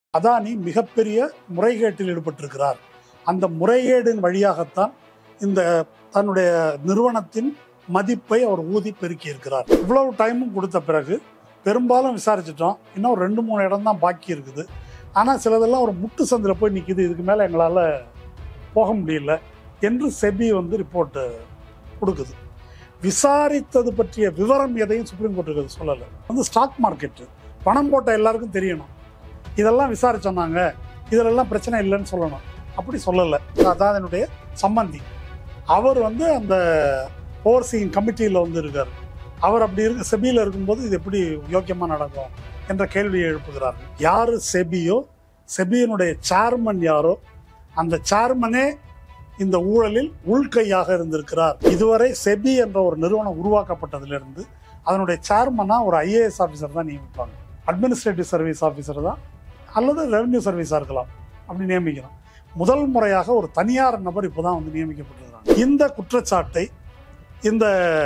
அதானி மிகப்பெரிய முறைகேட்டில் ஈடுபட்டிருக்கிறார் அந்த முறைகேடின் வழியாகத்தான் இந்த தன்னுடைய நிறுவனத்தின் மதிப்பை அவர் ஊதி பெருக்கி இருக்கிறார் இவ்வளவு டைமும் கொடுத்த பிறகு பெரும்பாலும் விசாரிச்சிட்டோம் இன்னும் ஒரு ரெண்டு மூணு இடம் தான் பாக்கி இருக்குது ஆனால் சிலதெல்லாம் ஒரு முட்டு சந்தில் போய் நிற்கிது இதுக்கு மேலே எங்களால் போக முடியல என்று செபி வந்து ரிப்போர்ட்டு கொடுக்குது விசாரித்தது பற்றிய விவரம் எதையும் சுப்ரீம் கோர்ட்டுக்கு சொல்லலை வந்து ஸ்டாக் மார்க்கெட்டு பணம் போட்ட எல்லாருக்கும் தெரியணும் இதெல்லாம் விசாரிச்சோன்னாங்க இதிலெல்லாம் பிரச்சனை இல்லைன்னு சொல்லணும் அப்படி சொல்லலை அதான் என்னுடைய சம்பந்தி அவர் வந்து அந்த ஓவர்சீயிங் கமிட்டியில் வந்து இருக்கார் அவர் அப்படி இருக்க செபியில் இருக்கும்போது இது எப்படி யோக்கியமாக நடக்கும் என்ற கேள்வியை எழுப்புகிறார் யார் செபியோ செபியினுடைய சேர்மன் யாரோ அந்த சேர்மனே இந்த ஊழலில் உள்கையாக இருந்திருக்கிறார் இதுவரை செபி என்ற ஒரு நிறுவனம் உருவாக்கப்பட்டதிலிருந்து அதனுடைய சேர்மனாக ஒரு ஐஏஎஸ் ஆஃபீஸர் தான் நியமிப்பாங்க அட்மினிஸ்ட்ரேட்டிவ் சர்வீஸ் ஆஃபீஸர் தான் அல்லது ரெவன்யூ சர்வீஸாக இருக்கலாம் அப்படி நியமிக்கிறோம் முதல் முறையாக ஒரு தனியார் நபர் இப்போ தான் வந்து நியமிக்கப்பட்டிருக்கிறாங்க இந்த குற்றச்சாட்டை இந்த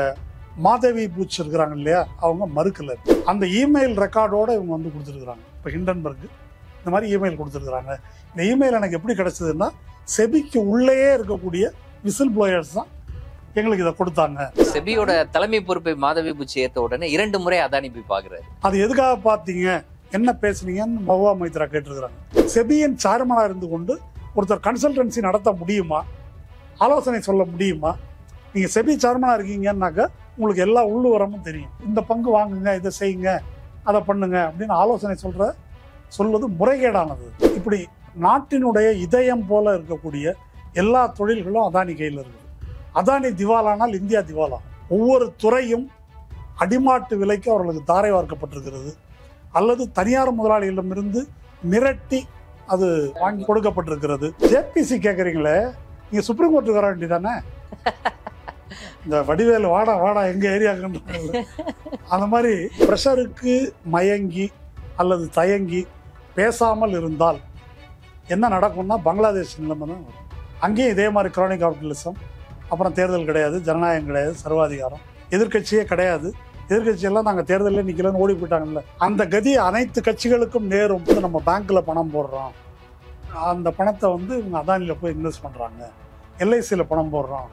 மாதவி பூச் இருக்கிறாங்க இல்லையா அவங்க மறுக்கல அந்த இமெயில் ரெக்கார்டோட இவங்க வந்து கொடுத்துருக்குறாங்க இப்போ ஹிண்டன்பர்க் இந்த மாதிரி இமெயில் கொடுத்துருக்குறாங்க இந்த இமெயில் எனக்கு எப்படி கிடைச்சதுன்னா செபிக்கு உள்ளேயே இருக்கக்கூடிய விசில் ப்ளோயர்ஸ் தான் எங்களுக்கு இதை கொடுத்தாங்க செபியோட தலைமை பொறுப்பை மாதவி பூச்சி ஏத்த உடனே இரண்டு முறை அதானி போய் பாக்குறாரு அது எதுக்காக பார்த்தீங்க என்ன பேசுனீங்கன்னு மஹுவா மைத்ரா கேட்டிருக்கிறாங்க செபியின் சேர்மனாக இருந்து கொண்டு ஒருத்தர் கன்சல்டன்சி நடத்த முடியுமா ஆலோசனை சொல்ல முடியுமா நீங்கள் செபி சேர்மனாக இருக்கீங்கன்னாக்கா உங்களுக்கு எல்லா உள்ளுவரமும் தெரியும் இந்த பங்கு வாங்குங்க இதை செய்யுங்க அதை பண்ணுங்க அப்படின்னு ஆலோசனை சொல்கிற சொல்வது முறைகேடானது இப்படி நாட்டினுடைய இதயம் போல இருக்கக்கூடிய எல்லா தொழில்களும் அதானி கையில் இருக்குது அதானி திவாலானால் இந்தியா திவாலாகும் ஒவ்வொரு துறையும் அடிமாட்டு விலைக்கு அவர்களுக்கு தாரை வார்க்கப்பட்டிருக்கிறது அல்லது தனியார் முதலாளிகளிடமிருந்து மிரட்டி அது வாங்கி கொடுக்கப்பட்டிருக்கிறது ஜேபிசி கேட்குறீங்களே நீங்கள் சுப்ரீம் கோர்ட்டுக்கு வர வேண்டியதானே இந்த வடிவேலு வாடா வாடா எங்க ஏரியாக்குன்ற அந்த மாதிரி ப்ரெஷருக்கு மயங்கி அல்லது தயங்கி பேசாமல் இருந்தால் என்ன நடக்கும்னா பங்களாதேஷ் நிலைமை தான் வரும் அங்கேயும் இதே மாதிரி குரோனிக் கேபிட்டலிசம் அப்புறம் தேர்தல் கிடையாது ஜனநாயகம் கிடையாது சர்வாதிகாரம் எதிர்க்கட்சியே கிடையாது எதிர்கட்சியெல்லாம் நாங்கள் தேர்தலில் நிற்கலன்னு ஓடி போயிட்டாங்கல்ல அந்த கதி அனைத்து கட்சிகளுக்கும் நேரும் வந்து நம்ம பேங்க்ல பணம் போடுறோம் அந்த பணத்தை வந்து இவங்க அதானியில் போய் இன்வெஸ்ட் பண்ணுறாங்க எல்ஐசியில் பணம் போடுறோம்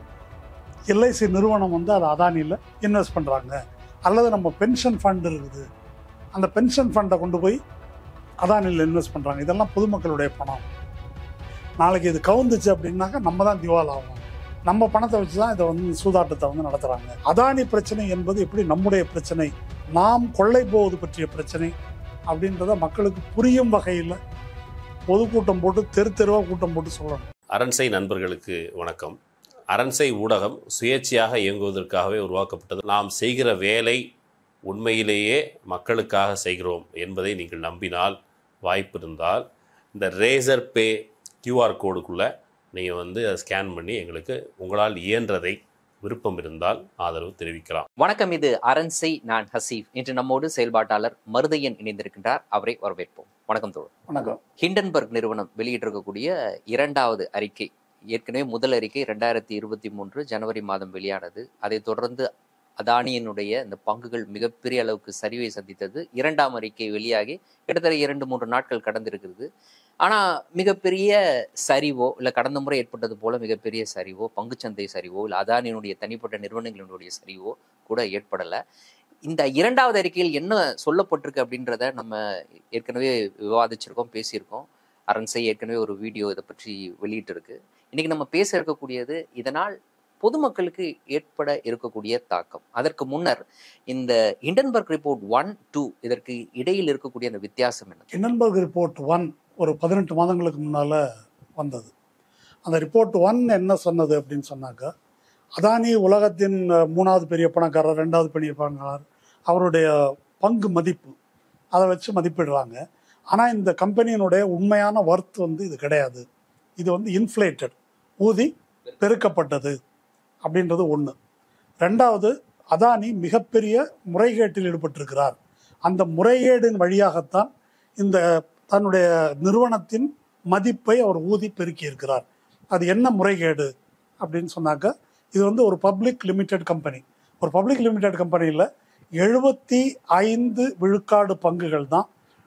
எல்ஐசி நிறுவனம் வந்து அதை அதானியில் இன்வெஸ்ட் பண்ணுறாங்க அல்லது நம்ம பென்ஷன் ஃபண்ட் இருக்குது அந்த பென்ஷன் ஃபண்டை கொண்டு போய் அதானியில் இன்வெஸ்ட் பண்ணுறாங்க இதெல்லாம் பொதுமக்களுடைய பணம் நாளைக்கு இது கவுந்துச்சு அப்படின்னாக்கா நம்ம தான் திவால் ஆகும் நம்ம பணத்தை வச்சு தான் இதை வந்து சூதாட்டத்தை வந்து நடத்துகிறாங்க அதானி பிரச்சனை என்பது எப்படி நம்முடைய பிரச்சனை நாம் கொள்ளை போவது பற்றிய பிரச்சனை அப்படின்றத மக்களுக்கு புரியும் வகையில் பொதுக்கூட்டம் போட்டு தெரு தெருவாக கூட்டம் போட்டு சொல்லணும் அரண்சை நண்பர்களுக்கு வணக்கம் அரண்சை ஊடகம் சுயேட்சையாக இயங்குவதற்காகவே உருவாக்கப்பட்டது நாம் செய்கிற வேலை உண்மையிலேயே மக்களுக்காக செய்கிறோம் என்பதை நீங்கள் நம்பினால் வாய்ப்பு இருந்தால் இந்த ரேசர் பே கியூஆர் கோடுக்குள்ளே நீங்கள் வந்து அதை ஸ்கேன் பண்ணி எங்களுக்கு உங்களால் இயன்றதை விருப்பம் இருந்தால் ஆதரவு தெரிவிக்கலாம் வணக்கம் இது அரண்சை நான் ஹசீப் இன்று நம்மோடு செயல்பாட்டாளர் மருதையன் இணைந்திருக்கின்றார் அவரை வரவேற்போம் வணக்கம் தோழர் வணக்கம் ஹிண்டன்பர்க் நிறுவனம் வெளியிட்டிருக்கக்கூடிய இரண்டாவது அறிக்கை ஏற்கனவே முதல் அறிக்கை ரெண்டாயிரத்தி இருபத்தி மூன்று ஜனவரி மாதம் வெளியானது அதைத் தொடர்ந்து அதானியினுடைய இந்த பங்குகள் மிகப்பெரிய அளவுக்கு சரிவை சந்தித்தது இரண்டாம் அறிக்கை வெளியாகி கிட்டத்தட்ட இரண்டு மூன்று நாட்கள் கடந்திருக்கிறது ஆனால் மிகப்பெரிய சரிவோ இல்லை கடந்த முறை ஏற்பட்டது போல மிகப்பெரிய சரிவோ பங்குச்சந்தை சரிவோ இல்லை அதானியினுடைய தனிப்பட்ட நிறுவனங்களினுடைய சரிவோ கூட ஏற்படலை இந்த இரண்டாவது அறிக்கையில் என்ன சொல்லப்பட்டிருக்கு அப்படின்றத நம்ம ஏற்கனவே விவாதிச்சிருக்கோம் பேசியிருக்கோம் அரண்சை ஏற்கனவே ஒரு வீடியோ இதை பற்றி வெளியிட்டு இருக்கு இன்னைக்கு நம்ம பேச இருக்கக்கூடியது இதனால் பொதுமக்களுக்கு ஏற்பட இருக்கக்கூடிய தாக்கம் அதற்கு முன்னர் இந்த இண்டன்பர்க் ரிப்போர்ட் ஒன் டூ இதற்கு இடையில் இருக்கக்கூடிய அந்த வித்தியாசம் என்ன ஹிண்டன்பர்க் ரிப்போர்ட் ஒன் ஒரு பதினெட்டு மாதங்களுக்கு முன்னால் வந்தது அந்த ரிப்போர்ட் ஒன் என்ன சொன்னது அப்படின்னு சொன்னாக்கா அதானி உலகத்தின் அஹ், மூணாவது பெரிய பணக்காரர் ரெண்டாவது பெரிய பணக்காரர் அவருடைய பங்கு மதிப்பு அதை வச்சு மதிப்பிடுறாங்க ஆனால் இந்த கம்பெனியினுடைய உண்மையான ஒர்த் வந்து இது கிடையாது இது வந்து இன்ஃப்ளேட்டட் ஊதி பெருக்கப்பட்டது அப்படின்றது ஒன்று ரெண்டாவது அதானி மிகப்பெரிய முறைகேட்டில் ஈடுபட்டிருக்கிறார் அந்த முறைகேடின் வழியாகத்தான் இந்த தன்னுடைய நிறுவனத்தின் மதிப்பை அவர் ஊதி பெருக்கி இருக்கிறார் அது என்ன முறைகேடு அப்படின்னு சொன்னாக்க இது வந்து ஒரு பப்ளிக் லிமிடெட் கம்பெனி ஒரு பப்ளிக் லிமிடெட் கம்பெனியில் எழுபத்தி ஐந்து விழுக்காடு பங்குகள் தான்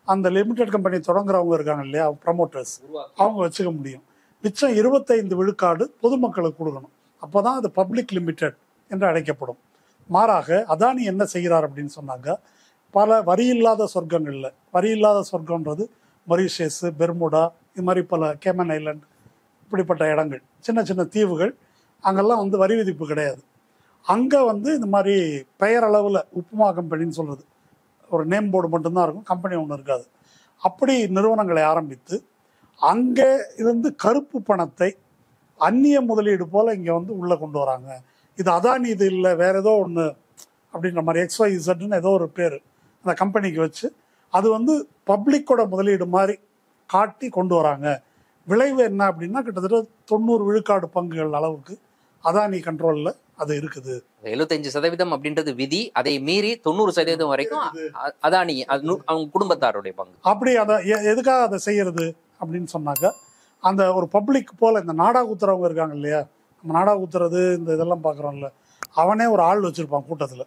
அந்த லிமிடெட் கம்பெனி தொடங்குறவங்க இருக்காங்க இல்லையா ப்ரமோட்டர்ஸ் அவங்க வச்சுக்க முடியும் மிச்சம் இருபத்தைந்து விழுக்காடு பொதுமக்களுக்கு கொடுக்கணும் அப்பதான் அது பப்ளிக் லிமிடெட் என்று அழைக்கப்படும் மாறாக அதானி என்ன செய்கிறார் அப்படின்னு சொன்னாங்க பல வரி இல்லாத சொர்க்கங்கள்ல வரி இல்லாத சொர்க்கம்ன்றது மொரிஷியஸ் பெர்முடா இது மாதிரி பல கேமன் ஐலண்ட் இப்படிப்பட்ட இடங்கள் சின்ன சின்ன தீவுகள் அங்கெல்லாம் வந்து வரி விதிப்பு கிடையாது அங்கே வந்து இந்த மாதிரி பெயரளவில் உப்புமா கம்பெனின்னு சொல்கிறது ஒரு நேம் போர்டு மட்டும்தான் இருக்கும் கம்பெனி ஒன்றும் இருக்காது அப்படி நிறுவனங்களை ஆரம்பித்து அங்கே இருந்து கருப்பு பணத்தை அந்நிய முதலீடு போல் இங்கே வந்து உள்ளே கொண்டு வராங்க இது அதானி இது இல்லை வேற ஏதோ ஒன்று அப்படின்ற மாதிரி எக்ஸ்ஒய் இசட்னு ஏதோ ஒரு பேர் அந்த கம்பெனிக்கு வச்சு அது வந்து பப்ளிக்கோட முதலீடு மாதிரி காட்டி கொண்டு வராங்க விளைவு என்ன அப்படின்னா கிட்டத்தட்ட தொண்ணூறு விழுக்காடு பங்குகள் அளவுக்கு அதானி கண்ட்ரோலில் அது இருக்குது எழுபத்தஞ்சு சதவீதம் அப்படின்றது விதி அதை மீறி தொண்ணூறு சதவீதம் வரைக்கும் அ- அதானி அது நு- அவங்க குடும்பத்தாருடைய பங்கு அப்படி அதை எ- எதுக்காக அதை செய்யறது அப்படின்னு சொன்னாக்க அந்த ஒரு பப்ளிக் போல இந்த நாடா குத்துறவங்க இருக்காங்க இல்லையா நம்ம நாடா குத்துறது இந்த இதெல்லாம் பார்க்குறோம்ல அவனே ஒரு ஆள் வச்சிருப்பான் கூட்டத்தில்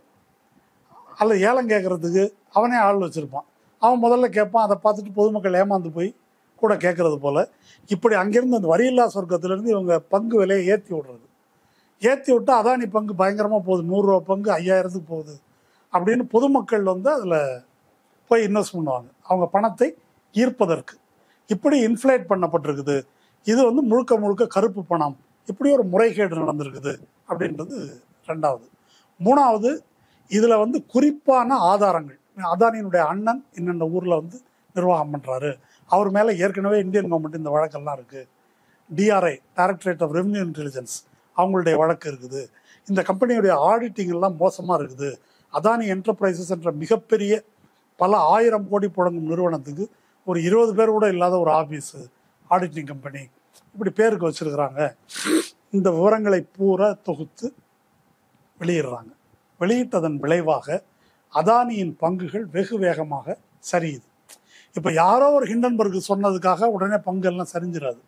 அல்ல ஏலம் கேட்கறதுக்கு அவனே ஆள் வச்சிருப்பான் அவன் முதல்ல கேட்பான் அதை பார்த்துட்டு பொதுமக்கள் ஏமாந்து போய் கூட கேட்கறது போல இப்படி அங்கிருந்து அந்த வரியில்லா சொர்க்கத்திலிருந்து இவங்க பங்கு விலையை ஏற்றி விடுறது ஏற்றி விட்டு அதானி பங்கு பயங்கரமாக போகுது நூறுரூவா பங்கு ஐயாயிரத்துக்கு போகுது அப்படின்னு பொதுமக்கள் வந்து அதில் போய் இன்வெஸ்ட் பண்ணுவாங்க அவங்க பணத்தை ஈர்ப்பதற்கு இப்படி இன்ஃப்ளேட் பண்ணப்பட்டிருக்குது இது வந்து முழுக்க முழுக்க கருப்பு பணம் இப்படி ஒரு முறைகேடு நடந்திருக்குது அப்படின்றது ரெண்டாவது மூணாவது இதில் வந்து குறிப்பான ஆதாரங்கள் அதானியினுடைய அண்ணன் இன்னென்ன ஊரில் வந்து நிர்வாகம் பண்ணுறாரு அவர் மேலே ஏற்கனவே இந்தியன் கவர்மெண்ட் இந்த வழக்கெல்லாம் இருக்குது DRI directorate of revenue intelligence அவங்களுடைய வழக்கு இருக்குது இந்த கம்பெனியுடைய ஆடிட்டிங் எல்லாம் மோசமாக இருக்குது அதானி என்டர்பிரைசஸ் என்ற மிகப்பெரிய பல ஆயிரம் கோடி புழங்கும் நிறுவனத்துக்கு ஒரு இருபது பேர் கூட இல்லாத ஒரு ஆஃபீஸு ஆடிட்டிங் கம்பெனி இப்படி பேருக்கு வச்சிருக்கிறாங்க இந்த விவரங்களை பூரா தொகுத்து வெளியிடுறாங்க வெளியிட்டதன் விளைவாக அதானியின் பங்குகள் வெகு வேகமாக சரியுது இப்போ யாரோ ஒரு ஹிண்டன்பர்க் சொன்னதுக்காக உடனே பங்கெல்லாம் சரிஞ்சிடாது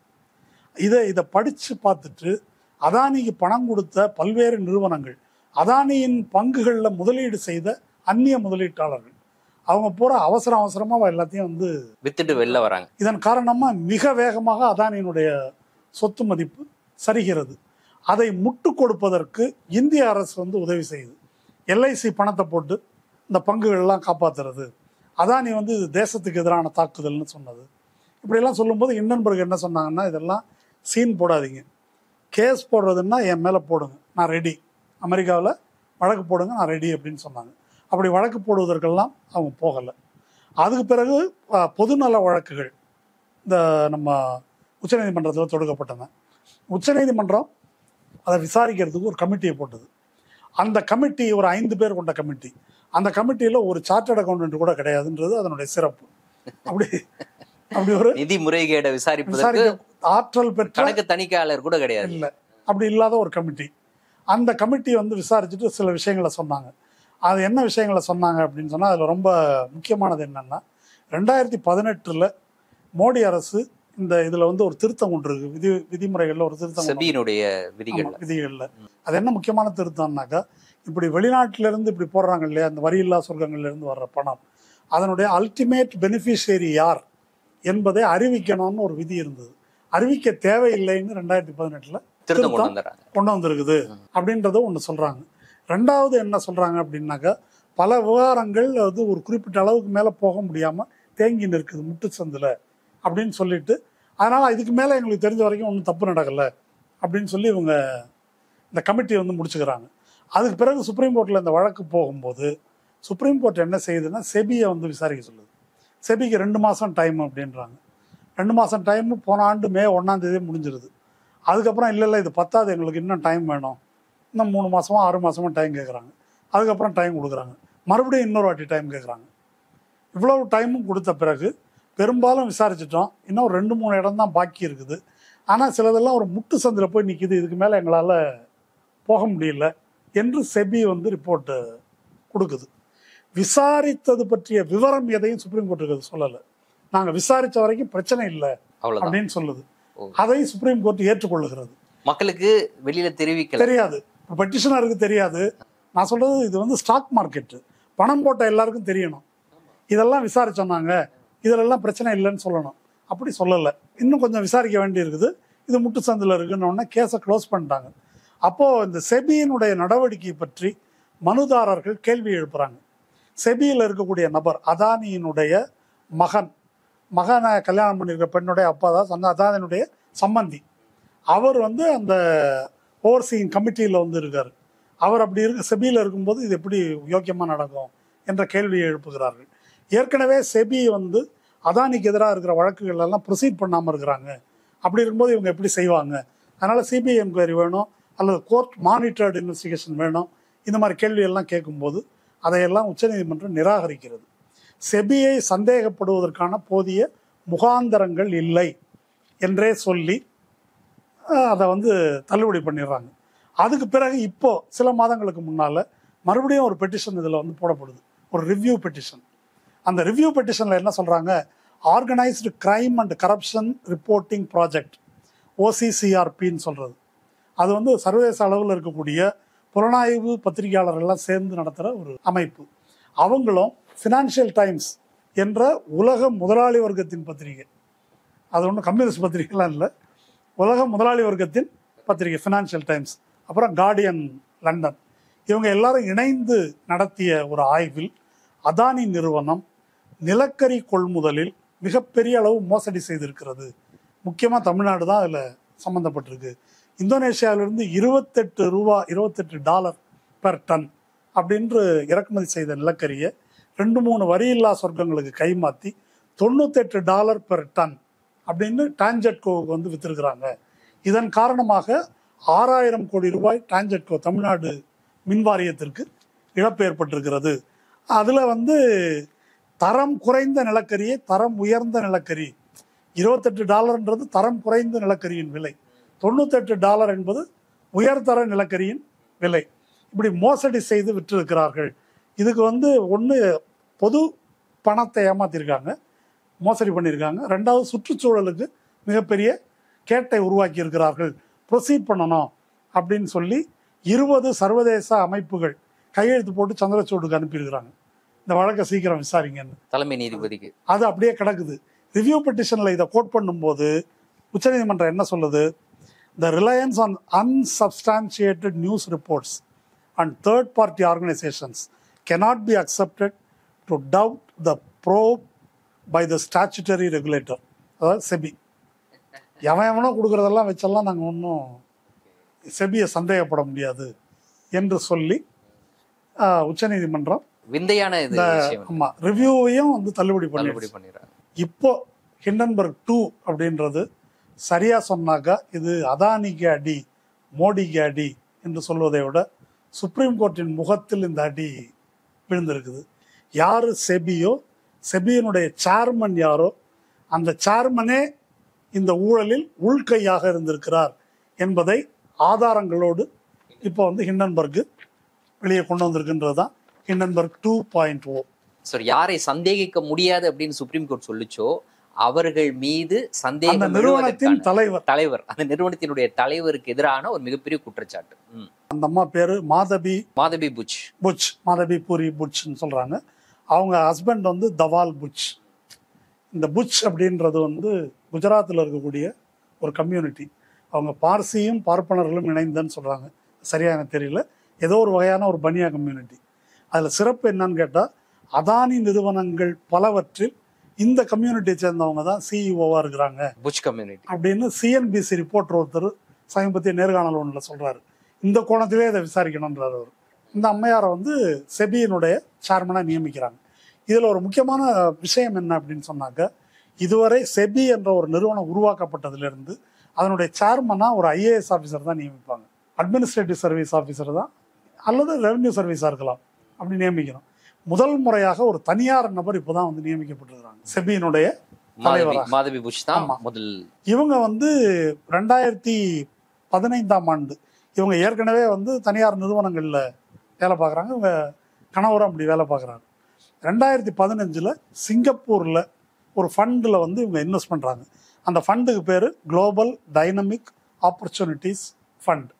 இதை இதை படித்து பார்த்துட்டு அதானிக்கு பணம் கொடுத்த பல்வேறு நிறுவனங்கள் அதானியின் பங்குகளில் முதலீடு செய்த அந்நிய முதலீட்டாளர்கள் அவங்க பூரா அவசர அவசரமாக எல்லாத்தையும் வந்து வித்துட்டு வெளில வராங்க இதன் காரணமாக மிக வேகமாக அதானியினுடைய சொத்து மதிப்பு சரிகிறது அதை முட்டு கொடுப்பதற்கு இந்திய அரசு வந்து உதவி செய்யுது எல்ஐசி பணத்தை போட்டு இந்த பங்குகள்லாம் காப்பாத்துறது அதானி வந்து இது தேசத்துக்கு எதிரான தாக்குதல்னு சொன்னது இப்படியெல்லாம் சொல்லும்போது இன்னன்பர்க் என்ன சொன்னாங்கன்னா இதெல்லாம் சீன் போடாதீங்க கேஸ் போடுறதுன்னா என் மேலே போடுங்க நான் ரெடி அமெரிக்காவில் வழக்கு போடுங்க நான் ரெடி அப்படின்னு சொன்னாங்க அப்படி வழக்கு போடுவதற்கெல்லாம் அவங்க போகலை அதுக்கு பிறகு அஹ், பொதுநல வழக்குகள் இந்த நம்ம உச்சநீதிமன்றத்தில் தொடுக்கப்பட்டன உச்சநீதிமன்றம் அதை விசாரிக்கிறதுக்கு ஒரு கமிட்டியை போட்டது அந்த கமிட்டி ஒரு ஐந்து பேர் கொண்ட கமிட்டி அந்த கமிட்டியில் ஒரு சார்ட்டர்ட் அக்கௌண்டன்ட் கூட கிடையாதுன்றது அதனுடைய சிறப்பு அப்படி அப்படி ஒரு நிதி முறைகேடை விசாரிப்பதற்கு விசாரிக்க ஆற்றல் பெற்ற கணக்கு தணிக்கையாளர் கூட கிடையாது இல்லை அப்படி இல்லாத ஒரு கமிட்டி அந்த கமிட்டி வந்து விசாரிச்சுட்டு சில விஷயங்களை சொன்னாங்க அது என்ன விஷயங்களை சொன்னாங்க அப்படின்னு சொன்னால் அதில் ரொம்ப முக்கியமானது என்னன்னா ரெண்டாயிரத்தி பதினெட்டில் மோடி அரசு இந்த இதில் வந்து ஒரு திருத்தம் கொண்டு இருக்கு விதி விதிமுறைகளில் ஒரு திருத்தம் கொண்டு செபியினுடைய விதிகள் ஆமா, விதிகள்ல அது என்ன முக்கியமான திருத்தம்னாக்கா இப்படி வெளிநாட்டில இருந்து இப்படி போடுறாங்க இல்லையா அந்த வரியில்லா சொர்க்கங்கள்ல இருந்து வர்ற பணம் அதனுடைய அல்டிமேட் பெனிஃபிஷியரி யார் என்பதை அறிவிக்கணும்னு ஒரு விதி இருந்தது அறிவிக்க தேவையில்லைன்னு ரெண்டாயிரத்தி பதினெட்டுல திருத்தம் கொண்டு வந்துடுறாங்க கொண்டு வந்திருக்குது அப்படின்றத ஒன்று சொல்றாங்க ரெண்டாவது என்ன சொல்றாங்க அப்படின்னாக்கா பல விவகாரங்கள் அது ஒரு குறிப்பிட்ட அளவுக்கு மேலே போக முடியாம தேங்கி நிற்குது முட்டு சந்தில் அப்படின்னு சொல்லிட்டு அதனால இதுக்கு மேலே எங்களுக்கு தெரிஞ்ச வரைக்கும் ஒன்றும் தப்பு நடக்கல அப்படின்னு சொல்லி இவங்க இந்த கமிட்டி வந்து முடிச்சுக்கிறாங்க அதுக்கு பிறகு சுப்ரீம் கோர்ட்டில் இந்த வழக்கு போகும்போது சுப்ரீம் கோர்ட் என்ன செய்யுதுன்னா செபியை வந்து விசாரிக்க சொல்லுது செபிக்கு ரெண்டு மாதம் டைம் அப்படின்றாங்க ரெண்டு மாதம் டைம் போன ஆண்டு மே ஒன்றாம் தேதி முடிஞ்சிருது அதுக்கப்புறம் இல்லை இல்லை இது பத்தாது எங்களுக்கு இன்னும் டைம் வேணும் இன்னும் மூணு மாசமா ஆறு மாசமா டைம் கேட்குறாங்க அதுக்கப்புறம் டைம் கொடுக்குறாங்க மறுபடியும் இன்னொரு வாட்டி டைம் கேட்குறாங்க இவ்வளவு டைமும் கொடுத்த பிறகு பெரும்பாலும் விசாரிச்சிட்டோம் இன்னும் ரெண்டு மூணு இடம் தான் பாக்கி இருக்குது ஆனால் சிலதெல்லாம் ஒரு முட்டு சந்தில் போய் நிற்கிது இதுக்கு மேலே எங்களால் போக முடியல என்று செபி வந்து ரிப்போர்ட்டு கொடுக்குது விசாரித்தது பற்றிய விவரம் எதையும் சுப்ரீம் கோர்ட்டுக்கு சொல்லலை நாங்கள் விசாரித்த வரைக்கும் பிரச்சனை இல்லை அவ்வளவுதான் அப்படின்னு சொல்லுது ஓ. அதை சுப்ரீம் கோர்ட் ஏற்றுக்கொள்ளுகிறது மக்களுக்கு வெளியில தெரிவிக்கல தெரியாது பெட்டிஷனருக்கு தெரியாது நான் சொல்றது இது வந்து ஸ்டாக் மார்க்கெட்டு பணம் போட்ட எல்லாருக்கும் தெரியணும் இதெல்லாம் விசாரிச்சோம் நாங்க இதிலெல்லாம் பிரச்சனை இல்லைன்னு சொல்லணும் அப்படி சொல்லலை இன்னும் கொஞ்சம் விசாரிக்க வேண்டி இருக்குது இது முட்டு சந்தில் இருக்குன்னு கேஸை க்ளோஸ் பண்ணிட்டாங்க அப்போது இந்த செபியினுடைய நடவடிக்கை பற்றி மனுதாரர்கள் கேள்வி எழுப்புறாங்க செபியில் இருக்கக்கூடிய நபர் அதானியினுடைய மகன் மகனை கல்யாணம் பண்ணியிருக்க பெண்ணுடைய அப்பா தான் அந்த அதானியினுடைய சம்பந்தி அவர் வந்து அந்த ஓவர்சீயிங் கமிட்டியில் வந்து இருக்கார் அவர் அப்படி இருக்க செபியில் இருக்கும்போது இது எப்படி யோக்கியமாக நடக்கும் என்ற கேள்வியை எழுப்புகிறார்கள் ஏற்கனவே செபி வந்து அதானிக்கு எதிராக இருக்கிற வழக்குகள் எல்லாம் ப்ரொசீட் பண்ணாமல் இருக்கிறாங்க அப்படி இருக்கும்போது இவங்க எப்படி செய்வாங்க அதனால் சிபிஐ என்கொயரி வேணும் அல்லது கோர்ட் மானிட்டர்டு இன்வெஸ்டிகேஷன் வேணும் இந்த மாதிரி கேள்வியெல்லாம் கேட்கும்போது அதையெல்லாம் உச்சநீதிமன்றம் நிராகரிக்கிறது செபியை சந்தேகப்படுவதற்கான போதிய முகாந்தரங்கள் இல்லை என்றே சொல்லி அஹ், அதை வந்து தள்ளுபடி பண்ணிடுறாங்க அதுக்கு பிறகு இப்போ சில மாதங்களுக்கு முன்னால் மறுபடியும் ஒரு பெட்டிஷன் இதில் வந்து போடப்படுது ஒரு ரிவ்யூ பெட்டிஷன் அந்த ரிவ்யூ பெட்டிஷனில் என்ன சொல்கிறாங்க organised crime and corruption reporting project ஓசிசிஆர்பின்னு சொல்கிறது அது வந்து சர்வதேச அளவில் இருக்கக்கூடிய புலனாய்வு பத்திரிகையாளர்கள் எல்லாம் சேர்ந்து நடத்துகிற ஒரு அமைப்பு அவங்களும் ஃபினான்ஷியல் டைம்ஸ் என்ற உலக முதலாளி வர்க்கத்தின் பத்திரிகை அது ஒன்றும் கம்யூனிஸ்ட் பத்திரிகைலாம் இல்லை உலக முதலாளி வர்க்கத்தின் பத்திரிகை ஃபினான்ஷியல் டைம்ஸ் அப்புறம் கார்டியன் லண்டன் இவங்க எல்லாரும் இணைந்து நடத்திய ஒரு ஆய்வில் அதானி நிறுவனம் நிலக்கரி கொள்முதலில் மிகப்பெரிய அளவு மோசடி செய்திருக்கிறது முக்கியமாக தமிழ்நாடு தான் அதில் சம்மந்தப்பட்டிருக்கு இந்தோனேஷியாவிலிருந்து இருபத்தெட்டு ரூபா இருபத்தெட்டு டாலர் பெர் டன் அப்படின்று இறக்குமதி செய்த நிலக்கரியை ரெண்டு மூணு வரியில்லா சொர்க்கங்களுக்கு கைமாற்றி தொண்ணூத்தெட்டு டாலர் பெர் டன் அப்படின்னு டான்ஜெட்கோவுக்கு வந்து வித்திருக்கிறாங்க இதன் காரணமாக ஆறாயிரம் கோடி ரூபாய் டான்ஜெட்கோ தமிழ்நாடு மின் வாரியத்திற்கு இழப்பு ஏற்பட்டிருக்கிறது அதில் வந்து தரம் குறைந்த நிலக்கரியை தரம் உயர்ந்த நிலக்கரி இருபத்தெட்டு டாலர்ன்றது தரம் குறைந்த நிலக்கரியின் விலை தொண்ணூத்தெட்டு டாலர் என்பது உயர்தர நிலக்கரியின் விலை இப்படி மோசடி செய்து விற்றிருக்கிறார்கள் இதுக்கு வந்து ஒன்று பொது பணத்தை ஏமாத்திருக்காங்க மோசடி பண்ணியிருக்காங்க ரெண்டாவது சுற்றுச்சூழலுக்கு மிகப்பெரிய கேட்டை உருவாக்கி இருக்கிறார்கள் ப்ரொசீட் பண்ணணும் அப்படின்னு சொல்லி இருபது சர்வதேச அமைப்புகள் கையெழுத்து போட்டு சந்திரசூடுக்கு அனுப்பியிருக்கிறாங்க இந்த வழக்கை சீக்கிரம் விசாரிங்கன்னு தலைமை நீதிபதிக்கு அது அப்படியே கிடக்குது ரிவ்யூ பெட்டிஷனில் இதை கோட் பண்ணும்போது உச்சநீதிமன்றம் என்ன சொல்லுது the reliance on unsubstantiated news reports and third party organisations cannot be accepted to doubt the probe by the statutory regulator அதாவது செபி எவன் எவனோ கொடுக்குறதெல்லாம் வச்செல்லாம் நாங்கள் ஒன்றும் செபியை சந்தேகப்பட முடியாது என்று சொல்லி ஆஹ், உச்சநீதிமன்றம் விந்தையான இது இந்த விஷயம் ஆமா ரிவ்யூவையும் வந்து தள்ளுபடி தள்ளுபடி பண்ணி பண்ணிடுறாங்க இப்போ ஹிண்டன்பர்க் டூ அப்படின்றது சரியா சொன்னாக்கா இது அதானிக்கு அடி மோடிக்கு அடி என்று சொல்வதை விட சுப்ரீம் கோர்ட்டின் முகத்தில் இந்த அடி விழுந்திருக்குது யாரு செபியோ செபியினுடைய சேர்மன் யாரோ அந்த சேர்மனே இந்த ஊழலில் உள்கையாக இருந்திருக்கிறார் என்பதை ஆதாரங்களோடு இப்போ வந்து ஹிண்டன்பர்க் வெளியே கொண்டு வந்திருக்குன்றது தான் Hindenburg two point o so யாரை சந்தேகிக்க முடியாது அப்படின்னு சுப்ரீம் கோர்ட் சொல்லுச்சோ அவர்கள் மீது அந்த சந்தேகம் நிறுவனத்தின் எழுவதற்கான தலைவர் தலைவர் அந்த நிறுவனத்தினுடைய தலைவருக்கு எதிரான ஒரு மிகப்பெரிய குற்றச்சாட்டு ம். அந்த அம்மா பேரு மாதவி மாதவி புச் புட்ச் மாதவி பூரி புட்ச்னு சொல்றாங்க அவங்க ஹஸ்பண்ட் வந்து தவால் புட்ச் இந்த புட்ச் அப்படின்றது வந்து குஜராத்தில் இருக்கக்கூடிய ஒரு கம்யூனிட்டி அவங்க பார்சியும் பார்ப்பனர்களும் இணைந்தன்னு சொல்றாங்க சரியா எனக்கு தெரியல ஏதோ ஒரு வகையான ஒரு பனியா கம்யூனிட்டி அதில் சிறப்பு என்னன்னு கேட்டால் அதானி நிறுவனங்கள் பலவற்றில் இந்த கம்யூனிட்டியை சேர்ந்தவங்க தான் சிஇஓவாக இருக்கிறாங்க புச் கம்யூனிட்டி அப்படின்னு சிஎன்பிசி ரிப்போர்ட்டர் ஒருத்தர் சமீபத்திய நேர்காணல் ஒன்றில் சொல்றாரு இந்த கோணத்திலே இதை விசாரிக்கணுன்றார் அவர் இந்த அம்மையாரை வந்து செபியினுடைய சேர்மனாக நியமிக்கிறாங்க இதில் ஒரு முக்கியமான விஷயம் என்ன அப்படின்னு சொன்னாக்க இதுவரை செபி என்ற ஒரு நிறுவனம் உருவாக்கப்பட்டதிலிருந்து அதனுடைய சேர்மனாக ஒரு ஐஏஎஸ் ஆஃபீஸர் தான் நியமிப்பாங்க அட்மினிஸ்ட்ரேட்டிவ் சர்வீஸ் ஆஃபீஸர் தான் அல்லது ரெவென்யூ சர்வீஸாக இருக்கலாம் அப்படி நியமிக்கணும் முதல் முறையாக ஒரு தனியார் நபர் இப்போ தான் வந்து நியமிக்கப்பட்டிருக்கிறாங்க செபியினுடைய மாதவி தலைவராக. மாதவி புஷ் தான் ஆமா. முதல் இவங்க வந்து ரெண்டாயிரத்தி பதினைந்தாம் ஆண்டு இவங்க ஏற்கனவே வந்து தனியார் நிறுவனங்களில் வேலை பார்க்குறாங்க இவங்க கணவரும் அப்படி வேலை பார்க்குறாங்க ரெண்டாயிரத்தி பதினஞ்சில் சிங்கப்பூரில் ஒரு ஃபண்டில் வந்து இவங்க இன்வெஸ்ட் பண்ணுறாங்க அந்த ஃபண்டுக்கு பேர் குளோபல் டைனமிக் ஆப்பர்ச்சுனிட்டிஸ் ஃபண்ட்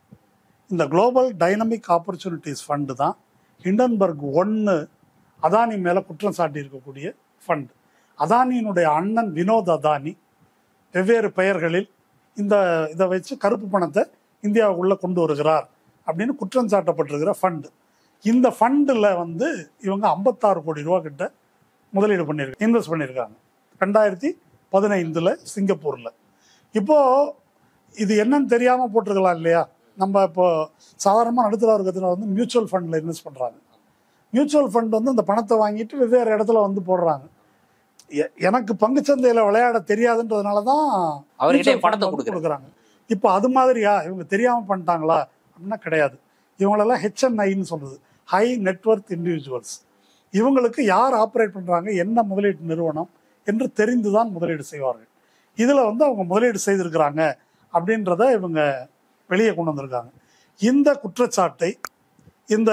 இந்த குளோபல் டைனமிக் ஆப்பர்ச்சுனிட்டிஸ் ஃபண்டு தான் ஹிண்டன்பர்க் ஒன்று அதானி மேலே குற்றம் சாட்டி இருக்கக்கூடிய ஃபண்ட் அதானியினுடைய அண்ணன் வினோத் அதானி வெவ்வேறு பெயர்களில் இந்த இதை வச்சு கருப்பு பணத்தை இந்தியாவுக்குள்ள கொண்டு வருகிறார் அப்படின்னு குற்றம் சாட்டப்பட்டிருக்கிற ஃபண்டு இந்த ஃபண்டில் வந்து இவங்க ஐம்பத்தாறு கோடி ரூபா கிட்ட முதலீடு பண்ணியிருக்காங்க இன்வெஸ்ட் பண்ணியிருக்காங்க ரெண்டாயிரத்தி பதினைந்தில் சிங்கப்பூரில் இப்போ இது என்னன்னு தெரியாமல் போட்டிருக்கலாம் இல்லையா நம்ம இப்போ சாதாரணமாக நடுத்தர வர்க்கத்தினர் வந்து மியூச்சுவல் ஃபண்டில் இன்வெஸ்ட் பண்ணுறாங்க மியூச்சுவல் ஃபண்ட் வந்து அந்த பணத்தை வாங்கிட்டு வெவ்வேறு இடத்துல வந்து போடுறாங்க எ- எனக்கு பங்குச்சந்தையில் விளையாட தெரியாதுன்றதுனால தான் அவர்கிட்ட mutual பணத்தை fund வந்து கொடுக்குறாங்க. கொடுக்குறாங்க இப்போ அது மாதிரியா இவங்க தெரியாமல் பண்ணிட்டாங்களா அப்படின்னா கிடையாது இவங்களெல்லாம் ஹெச்என்ஐன்னு சொல்றது ஹை நெட்வொர்க் இண்டிவிஜுவல்ஸ் இவங்களுக்கு யார் ஆப்ரேட் பண்ணுறாங்க என்ன முதலீட்டு நிறுவனம் என்று தெரிந்து தான் முதலீடு செய்வார்கள் இதில் வந்து அவங்க முதலீடு செய்திருக்கிறாங்க அப்படின்றத இவங்க வெளியே கொண்டு வந்திருக்காங்க இந்த குற்றச்சாட்டை இந்த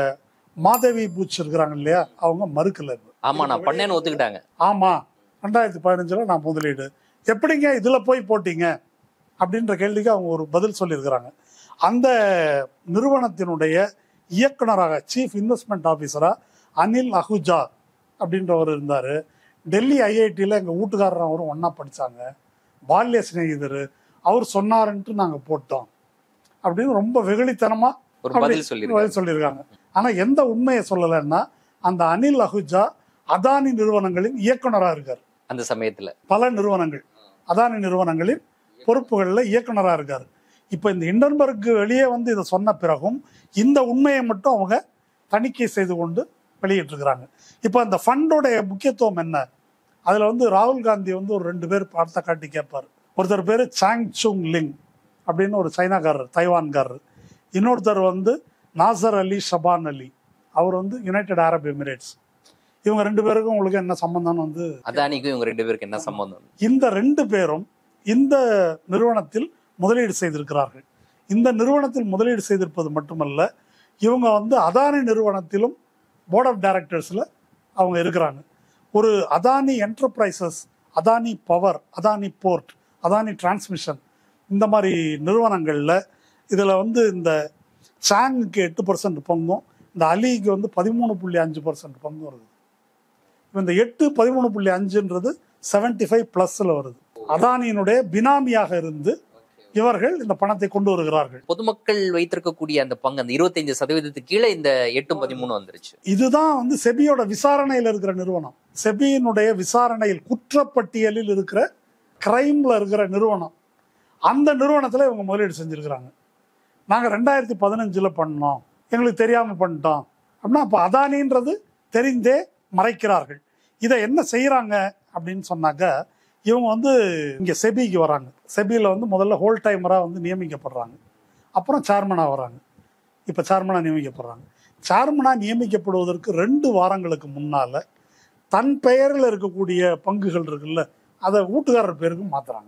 மாதவி பூச் இருக்கிறாங்க இல்லையா அவங்க மறுக்கல இப்ப. ஆமா நான் பண்ணேன்னு ஒத்துக்கிட்டாங்க ஆமா ரெண்டாயிரத்தி பதினஞ்சுல நான் முதலீடு எப்படிங்க இதுல போய் போட்டீங்க அப்படின்ற கேள்விக்கு அவங்க ஒரு பதில் சொல்லியிருக்கிறாங்க அந்த நிறுவனத்தினுடைய இயக்குனராக சீஃப் இன்வெஸ்ட்மெண்ட் ஆஃபீஸரா அனில் அஹுஜா அப்படின்றவர் இருந்தார் டெல்லி ஐஐடியில் எங்கள் வீட்டுக்காரர் அவரும் ஒன்றா படித்தாங்க பால்ய சிநேகிதர் அவர் சொன்னாருன்ட்டு நாங்கள் போட்டோம் அப்படின்னு ரொம்ப வெகுளித்தனமாக ஒரு பதில் சொல்லியிருக்காங்க பதில் சொல்லியிருக்காங்க ஆனா எந்த உண்மையை சொல்லலைன்னா அந்த அனில் அஹுஜா அதானி நிறுவனங்களின் இயக்குனரா இருக்கார் அந்த சமயத்துல பல நிறுவனங்கள் அதானி நிறுவனங்களின் பொறுப்புகளில் இயக்குனரா இருக்கார் இப்போ இந்த இண்டன்பர்க் வெளியே வந்து இதை சொன்ன பிறகும் இந்த உண்மையை மட்டும் அவங்க தணிக்கை செய்து கொண்டு வெளியிட்டிருக்கிறாங்க இப்போ அந்த ஃபண்டோடைய முக்கியத்துவம் என்ன அதில் வந்து ராகுல் காந்தி வந்து ஒரு ரெண்டு பேர் பார்த்த காட்டி கேட்பார் ஒருத்தர் பேர் சாங் சுங் லிங் அப்படின்னு ஒரு சைனாக்காரர் தைவான்காரர் இன்னொருத்தர் வந்து நாசர் அலி ஷபான் அலி அவர் வந்து யுனைடெட் அரப் எமிரேட்ஸ் இவங்க ரெண்டு பேருக்கும் உங்களுக்கு என்ன சம்பந்தம்னு வந்து அதானிக்கும் இவங்க ரெண்டு பேருக்கு என்ன சம்பந்தம் இந்த ரெண்டு பேரும் இந்த நிறுவனத்தில் முதலீடு செய்திருக்கிறார்கள் இந்த நிறுவனத்தில் முதலீடு செய்திருப்பது மட்டுமல்ல இவங்க வந்து அதானி நிறுவனத்திலும் போர்ட் ஆஃப் டைரக்டர்ஸில் அவங்க இருக்கிறாங்க ஒரு Adani enterprises Adani power Adani port Adani transmission இந்த மாதிரி நிறுவனங்களில் இதில் வந்து இந்த சாங்குக்கு எட்டு பர்சன்ட் பங்கும் இந்த அலிக்கு வந்து பதிமூணு புள்ளி அஞ்சு பர்சன்ட் பங்கும் வருது இப்ப இந்த எட்டு பதிமூணு புள்ளி அஞ்சுன்றது செவன்டி ஃபைவ் ப்ளஸில் வருது அதானியினுடைய பினாமியாக இருந்து இவர்கள் இந்த பணத்தை கொண்டு வருகிறார்கள் பொதுமக்கள் வைத்திருக்கக்கூடிய அந்த பங்கு அந்த இருபத்தைந்து சதவீதத்துக்கு கீழே இந்த எட்டு பதிமூணு வந்துருச்சு இதுதான் வந்து செபியோட விசாரணையில் இருக்கிற நிறுவனம் செபியினுடைய விசாரணையில் குற்றப்பட்டியலில் இருக்கிற கிரைம்ல இருக்கிற நிறுவனம் அந்த நிறுவனத்தில் இவங்க முதலீடு செஞ்சிருக்கிறாங்க நாங்கள் ரெண்டாயிரத்தி பதினஞ்சில் பண்ணோம் எங்களுக்கு தெரியாமல் பண்ணிட்டோம் அப்படின்னா அப்போ அதானின்றது தெரிந்தே மறைக்கிறார்கள் இதை என்ன செய்கிறாங்க அப்படின்னு சொன்னாக்க இவங்க வந்து இங்கே செபிக்கு வராங்க செபியில் வந்து முதல்ல ஹோல் டைமராக வந்து நியமிக்கப்படுறாங்க அப்புறம் சேர்மனாக வராங்க இப்போ சேர்மனாக நியமிக்கப்படுறாங்க சேர்மனாக நியமிக்கப்படுவதற்கு ரெண்டு வாரங்களுக்கு முன்னால் தன் பெயரில் இருக்கக்கூடிய பங்குகள் இருக்குல்ல அதை வீட்டுக்காரர் பேருக்கு மாற்றுறாங்க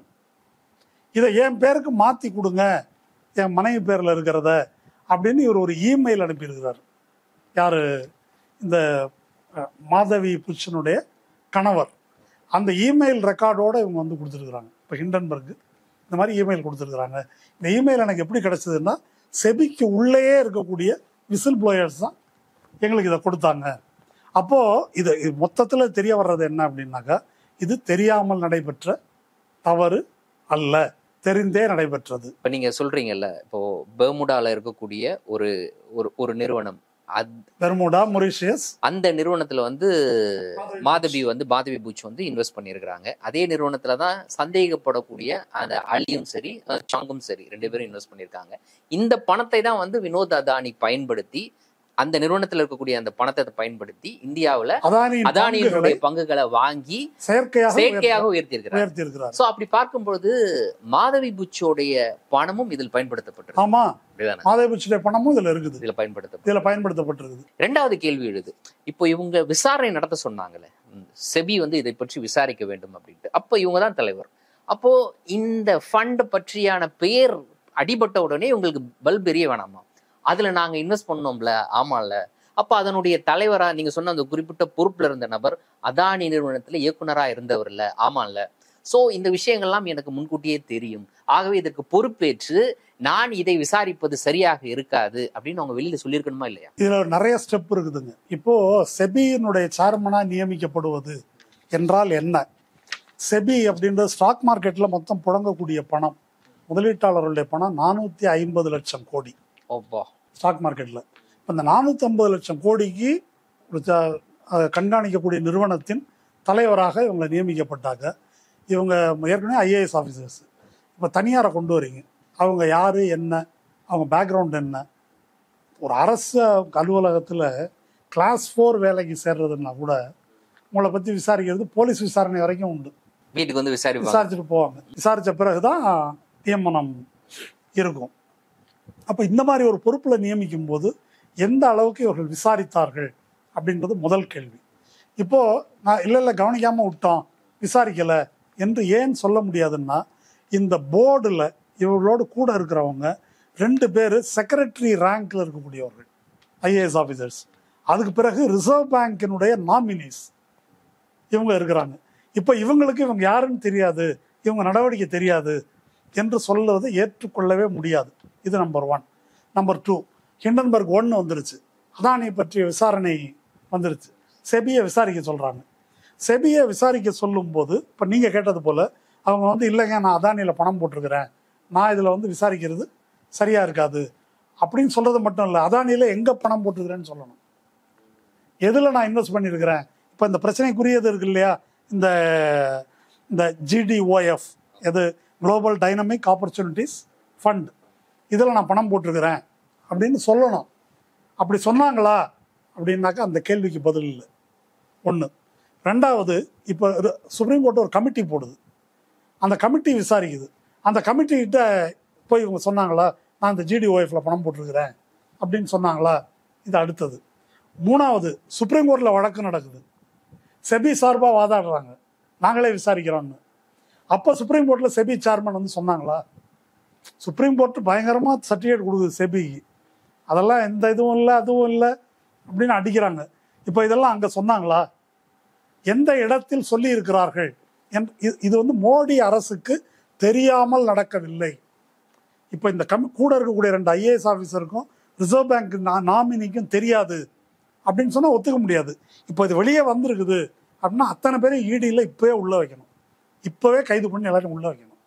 இதை என் பேருக்கு மாற்றி கொடுங்க என் மனைவி பேரில் இருக்கிறத அப்படின்னு இவர் ஒரு இமெயில் அனுப்பியிருக்கிறார் யார் இந்த அஹ், மாதவி புச்சனுடைய கணவர் அந்த இமெயில் ரெக்கார்டோட இவங்க வந்து கொடுத்துருக்குறாங்க இப்போ ஹிண்டன்பர்க் இந்த மாதிரி இமெயில் கொடுத்துருக்குறாங்க இந்த இமெயில் எனக்கு எப்படி கிடைச்சதுன்னா செபிக்கு உள்ளேயே இருக்கக்கூடிய விசில் ப்ளோயர்ஸ் தான் எங்களுக்கு இதை கொடுத்தாங்க அப்போது இது இது மொத்தத்தில் தெரிய வர்றது என்ன அப்படின்னாக்கா இது தெரியாமல் நடைபெற்ற தவறு அல்ல தெரிந்தே நடைபெற்றது இப்ப நீங்க சொல்றீங்கல்ல இப்போ பெர்முடால இருக்கக்கூடிய ஒரு ஒரு ஒரு நிறுவனம் அத்- பெர்முடா மொரிஷியஸ் அந்த நிறுவனத்துல வந்து மாதவி வந்து மாதவி பூச் வந்து இன்வெஸ்ட் பண்ணியிருக்கிறாங்க அதே நிறுவனத்துல தான் சந்தேகப்படக்கூடிய அந்த அலியும் சரி அஹ், சாங்கும் சரி ரெண்டு பேரும் இன்வெஸ்ட் பண்ணியிருக்காங்க இந்த பணத்தை தான் வந்து வினோத் அதானி பயன்படுத்தி அந்த நிறுவனத்துல இருக்கக்கூடிய அந்த பணத்தை பயன்படுத்தி இந்தியாவுல அதானியின் பங்குகளை அதானியினுடைய பங்குகளை வாங்கி செயற்கையாக செயற்கையாக உயர்த்தியிருக்கிறார் உயர்த்தி இருக்கிறார் சோ அப்படி பார்க்கும்பொழுது மாதவி புச்சோடைய பணமும் இதில் பயன்படுத்தப்பட்டிருக்கு ஆமா அப்படிதானே? மாதேபுச்சுடைய பணமும் இதுல இருக்குது இதுல பயன்படுத்தப்பட்டு இதுல பயன்படுத்தப்பட்டிருக்குது ரெண்டாவது கேள்வி எழுது இப்போ இவங்க விசாரணை நடத்த சொன்னாங்கல்ல ம், செபி வந்து இதை பற்றி விசாரிக்க வேண்டும் அப்படின்ட்டு அப்போ இவங்க தான் தலைவர் அப்போ இந்த ஃபண்ட் பற்றியான பெயர் அடிபட்ட உடனே இவங்களுக்கு பல்ப் எரிய வேணாமா அதுல நாங்க இன்வெஸ்ட் பண்ணோம்ல ஆமால அப்ப அதனுடைய தலைவரா நீங்க சொன்ன அந்த குறிப்பிட்ட பொறுப்புல இருந்த நபர் அதானி நிறுவனத்துல இயக்குனரா இருந்தவர் இல்ல ஆமால சோ இந்த விஷயங்கள்லாம் எனக்கு முன்கூட்டியே தெரியும் ஆகவே இதற்கு பொறுப்பேற்று நான் இதை விசாரிப்பது சரியாக இருக்காது அப்படின்னு அவங்க வெளியில சொல்லியிருக்கணுமா இல்லையா இதுல நிறைய ஸ்டெப் இருக்குதுங்க இப்போ செபியினுடைய சேர்மனா நியமிக்கப்படுவது என்றால் என்ன செபி அப்படின்ற ஸ்டாக் மார்க்கெட்டில் மொத்தம் புழங்கக்கூடிய பணம் முதலீட்டாளர்களுடைய பணம் நானூற்றி ஐம்பது லட்சம் கோடி ஓப்பா ஸ்டாக் மார்க்கெட்டில் இப்போ இந்த நானூற்றி ஐம்பது லட்சம் கோடிக்கு ஒரு ச- அதை கண்காணிக்கக்கூடிய நிறுவனத்தின் தலைவராக இவங்க நியமிக்கப்பட்டாங்க இவங்க ஏற்கனவே ஐஏஎஸ் ஆஃபீஸர்ஸ் இப்போ தனியாரை கொண்டு வரீங்க அவங்க யார் என்ன அவங்க பேக்ரவுண்ட் என்ன ஒரு அரசு அலுவலகத்தில் கிளாஸ் ஃபோர் வேலைக்கு சேர்றதுன்னா கூட உங்களை பற்றி விசாரிக்கிறது போலீஸ் விசாரணை வரைக்கும் உண்டு வீட்டுக்கு வந்து விசாரிப்பாங்க விசாரிச்சுட்டு போவாங்க விசாரிச்ச பிறகுதான் நியமனம் இருக்கும் அப்ப இந்த மாதிரி ஒரு பொறுப்புல நியமிக்கும் போது எந்த அளவுக்கு இவர்கள் விசாரித்தார்கள் அப்படின்றது முதல் கேள்வி இப்போ நான் இல்ல இல்ல கவனிக்காம விட்டோம் விசாரிக்கல என்று ஏன் சொல்ல முடியாதுன்னா இந்த போர்டுல இவர்களோடு கூட இருக்கிறவங்க ரெண்டு பேர் செக்ரட்டரி ரேங்க்ல இருக்கக்கூடியவர்கள் ஐஏஎஸ் ஆஃபீஸர்ஸ் அதுக்கு பிறகு ரிசர்வ் பேங்கினுடைய நாமினிஸ் இவங்க இருக்கிறாங்க இப்போ இவங்களுக்கு இவங்க யாருன்னு தெரியாது இவங்க நடவடிக்கை தெரியாது என்று சொல்லுவதை ஏற்றுக்கொள்ளவே முடியாது இது number one number two Hindenburg ஒன்று வந்துருச்சு அதானி பற்றிய விசாரணை வந்துருச்சு செபியை விசாரிக்க சொல்கிறாங்க செபியை விசாரிக்க சொல்லும்போது இப்போ நீங்கள் கேட்டது போல் அவங்க வந்து இல்லைங்க நான் அதானியில் பணம் போட்டிருக்கிறேன் நான் இதில் வந்து விசாரிக்கிறது சரியாக இருக்காது அப்படின்னு சொல்கிறது மட்டும் இல்லை அதானியில் எங்கே பணம் போட்டிருக்கிறேன்னு சொல்லணும் எதில் நான் இன்வெஸ்ட் பண்ணியிருக்கிறேன் இப்போ இந்த பிரச்சனைக்குரியது இருக்கு இல்லையா இந்த இந்த ஜிடிஓஎஃப் எது குளோபல் டைனமிக் ஆப்பர்ச்சுனிட்டிஸ் ஃபண்ட் இதில் நான் பணம் போட்டிருக்கிறேன் அப்படின்னு சொல்லணும் அப்படி சொன்னாங்களா அப்படின்னாக்கா அந்த கேள்விக்கு பதில் இல்லை ஒன்று ரெண்டாவது இப்போ சுப்ரீம் கோர்ட் ஒரு கமிட்டி போடுது அந்த கமிட்டி விசாரிக்குது அந்த கமிட்டிகிட்ட போய் இவங்க சொன்னாங்களா நான் இந்த ஜிடிஓஎஃப்ல பணம் போட்டிருக்கிறேன் அப்படின்னு சொன்னாங்களா இது அடுத்தது மூணாவது சுப்ரீம் கோர்ட்டில் வழக்கு நடக்குது செபி சார்பாக வாதாடுறாங்க நாங்களே விசாரிக்கிறோம்னு அப்போ சுப்ரீம் கோர்ட்டில் செபி சேர்மன் வந்து சொன்னாங்களா சுப்ரீம் கோர்ட் பயங்கரமாக சர்டிஃபிகேட் கொடுக்குது செபிக்கு அதெல்லாம் எந்த இதுவும் இல்லை அதுவும் இல்லை அப்படின்னு அடிக்கிறாங்க இப்போ இதெல்லாம் அங்கே சொன்னாங்களா எந்த இடத்தில் சொல்லி இருக்கிறார்கள் என் இது- இது வந்து மோடி அரசுக்கு தெரியாமல் நடக்கவில்லை இப்போ இந்த கம் கூட இருக்கக்கூடிய ரெண்டு ஐஏஎஸ் ஆஃபீஸருக்கும் ரிசர்வ் பேங்க் நாமினிக்கும் தெரியாது அப்படின்னு சொன்னால் ஒத்துக்க முடியாது இப்போ இது வெளியே வந்திருக்குது அப்படின்னா அத்தனை பேரும் இடியில் இப்போவே உள்ள வைக்கணும் இப்போவே கைது பண்ணி எல்லாரும் உள்ள வைக்கணும்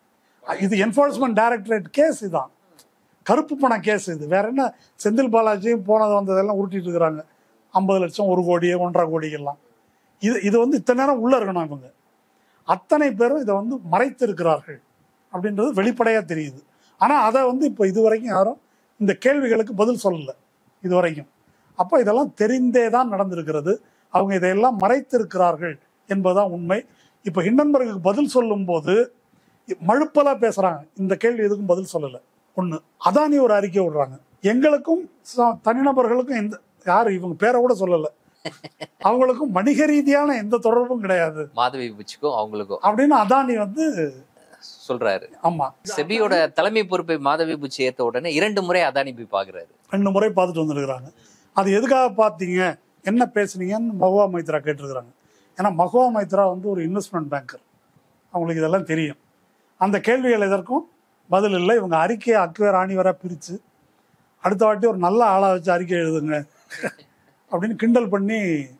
அ- இது என்ஃபோர்ஸ்மெண்ட் டைரக்டரேட் கேஸ் இதான் கருப்பு பண கேஸ் இது வேற என்ன செந்தில் பாலாஜியும் போனது வந்ததெல்லாம் உருட்டிட்டு இருக்கிறாங்க ஐம்பது லட்சம் ஒரு கோடி ஒன்றரை கோடிக்கெல்லாம் இது இது வந்து இத்தனை நேரம் உள்ள இருக்கணும் இவங்க அத்தனை பேரும் இதை வந்து மறைத்து இருக்கிறார்கள் அப்படின்றது வெளிப்படையாக தெரியுது ஆனால் அதை வந்து இப்போ இதுவரைக்கும் யாரும் இந்த கேள்விகளுக்கு பதில் சொல்லலை இதுவரைக்கும் அப்போ இதெல்லாம் தெரிந்தே தான் நடந்திருக்கிறது அவங்க இதையெல்லாம் மறைத்திருக்கிறார்கள் என்பதுதான் உண்மை இப்போ ஹிண்டன்பர்க்கு பதில் சொல்லும்போது மழுப்பலா பேசுறாங்க இந்த கேள்வி எதுக்கும் பதில் சொல்லலை ஒன்று அதானி ஒரு அறிக்கை விடுறாங்க எங்களுக்கும் ச- தனிநபர்களுக்கும் எந்த யாரு இவங்க பேரை கூட சொல்லலை அவங்களுக்கும் வணிக ரீதியான எந்த தொடர்பும் கிடையாது மாதவி பூச்சிக்கும் அவங்களுக்கும் அப்படின்னு அதானி வந்து சொல்றாரு ஆமா செபியோட தலைமை பொறுப்பை மாதவி பூச்சி ஏத்த உடனே இரண்டு முறை அதானி போய் பாக்குறாரு ரெண்டு முறை பார்த்துட்டு வந்திருக்கிறாங்க அது எதுக்காக பார்த்தீங்க என்ன பேசுனீங்கன்னு மகுவா மைத்ரா கேட்டிருக்கிறாங்க ஏன்னா மகுவா மைத்ரா வந்து ஒரு இன்வெஸ்ட்மெண்ட் பேங்கர் அவங்களுக்கு இதெல்லாம் தெரியும் அந்த கேள்விகள் எதற்கும் பதில் இல்லை இவங்க அறிக்கையை அக்வேர் ஆணிவராக பிரித்து அடுத்த வாட்டி ஒரு நல்ல ஆளாக வச்சு அறிக்கை எழுதுங்க அப்படின்னு கிண்டல் பண்ணி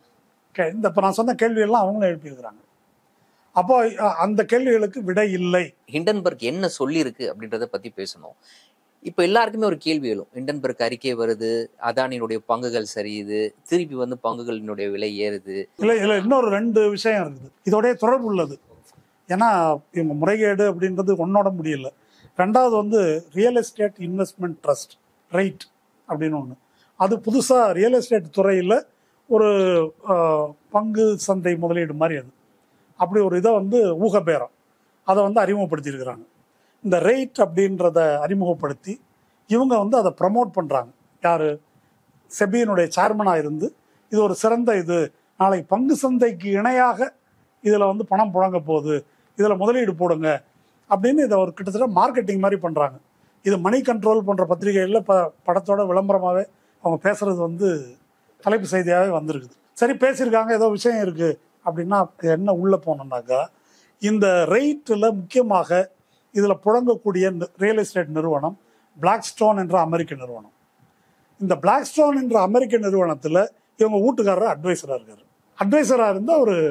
கே இந்த இப்போ நான் சொன்ன கேள்வியெல்லாம் அவங்களும் எழுப்பியிருக்கிறாங்க அப்போ அ- அந்த கேள்விகளுக்கு விடை இல்லை ஹிண்டன்பர்க் என்ன சொல்லியிருக்கு அப்படின்றத பத்தி பேசணும் இப்போ எல்லாருக்குமே ஒரு கேள்வி எழும் ஹிண்டன்பர்க் அறிக்கை வருது அதானியினுடைய பங்குகள் சரியுது திருப்பி வந்து பங்குகளினுடைய விலை ஏறுது இல்லை இல்லை இன்னொரு ரெண்டு விஷயம் இருக்குது இதோடைய தொடர்பு உள்ளது ஏன்னா இவங்க முறைகேடு அப்படின்றது ஒன்னோட முடியல ரெண்டாவது வந்து real estate investment trust right அப்படின்னு ஒன்று அது புதுசாக ரியல் எஸ்டேட் துறையில் ஒரு ஆஹ், பங்கு சந்தை முதலீடு மாதிரி அது அப்படி ஒரு இதை வந்து ஊகபேரம் அதை வந்து அறிமுகப்படுத்தியிருக்கிறாங்க இந்த ரேட் அப்படின்றத அறிமுகப்படுத்தி இவங்க வந்து அதை ப்ரமோட் பண்ணுறாங்க யார் செபியினுடைய சேர்மனாக இருந்து இது ஒரு சிறந்த இது நாளைக்கு பங்கு சந்தைக்கு இணையாக இதில் வந்து பணம் புழங்க போகுது இதில் முதலீடு போடுங்க அப்படின்னு இதை ஒரு கிட்டத்தட்ட மார்க்கெட்டிங் மாதிரி பண்ணுறாங்க இது மணி கண்ட்ரோல் போன்ற பத்திரிகைகளில் ப படத்தோட விளம்பரமாகவே அவங்க பேசுறது வந்து தலைப்பு செய்தியாகவே வந்திருக்குது சரி பேசியிருக்காங்க ஏதோ விஷயம் இருக்குது அப்படின்னா என்ன உள்ளே போனோம்னாக்கா இந்த ரேட்டில் முக்கியமாக இதில் புழங்கக்கூடிய ரியல் எஸ்டேட் நிறுவனம் பிளாக்ஸ்டோன் என்ற அமெரிக்க நிறுவனம் இந்த பிளாக்ஸ்டோன் என்ற அமெரிக்க நிறுவனத்தில் இவங்க வீட்டுக்காரர் அட்வைசராக இருக்காரு அட்வைசராக இருந்தால் ஒரு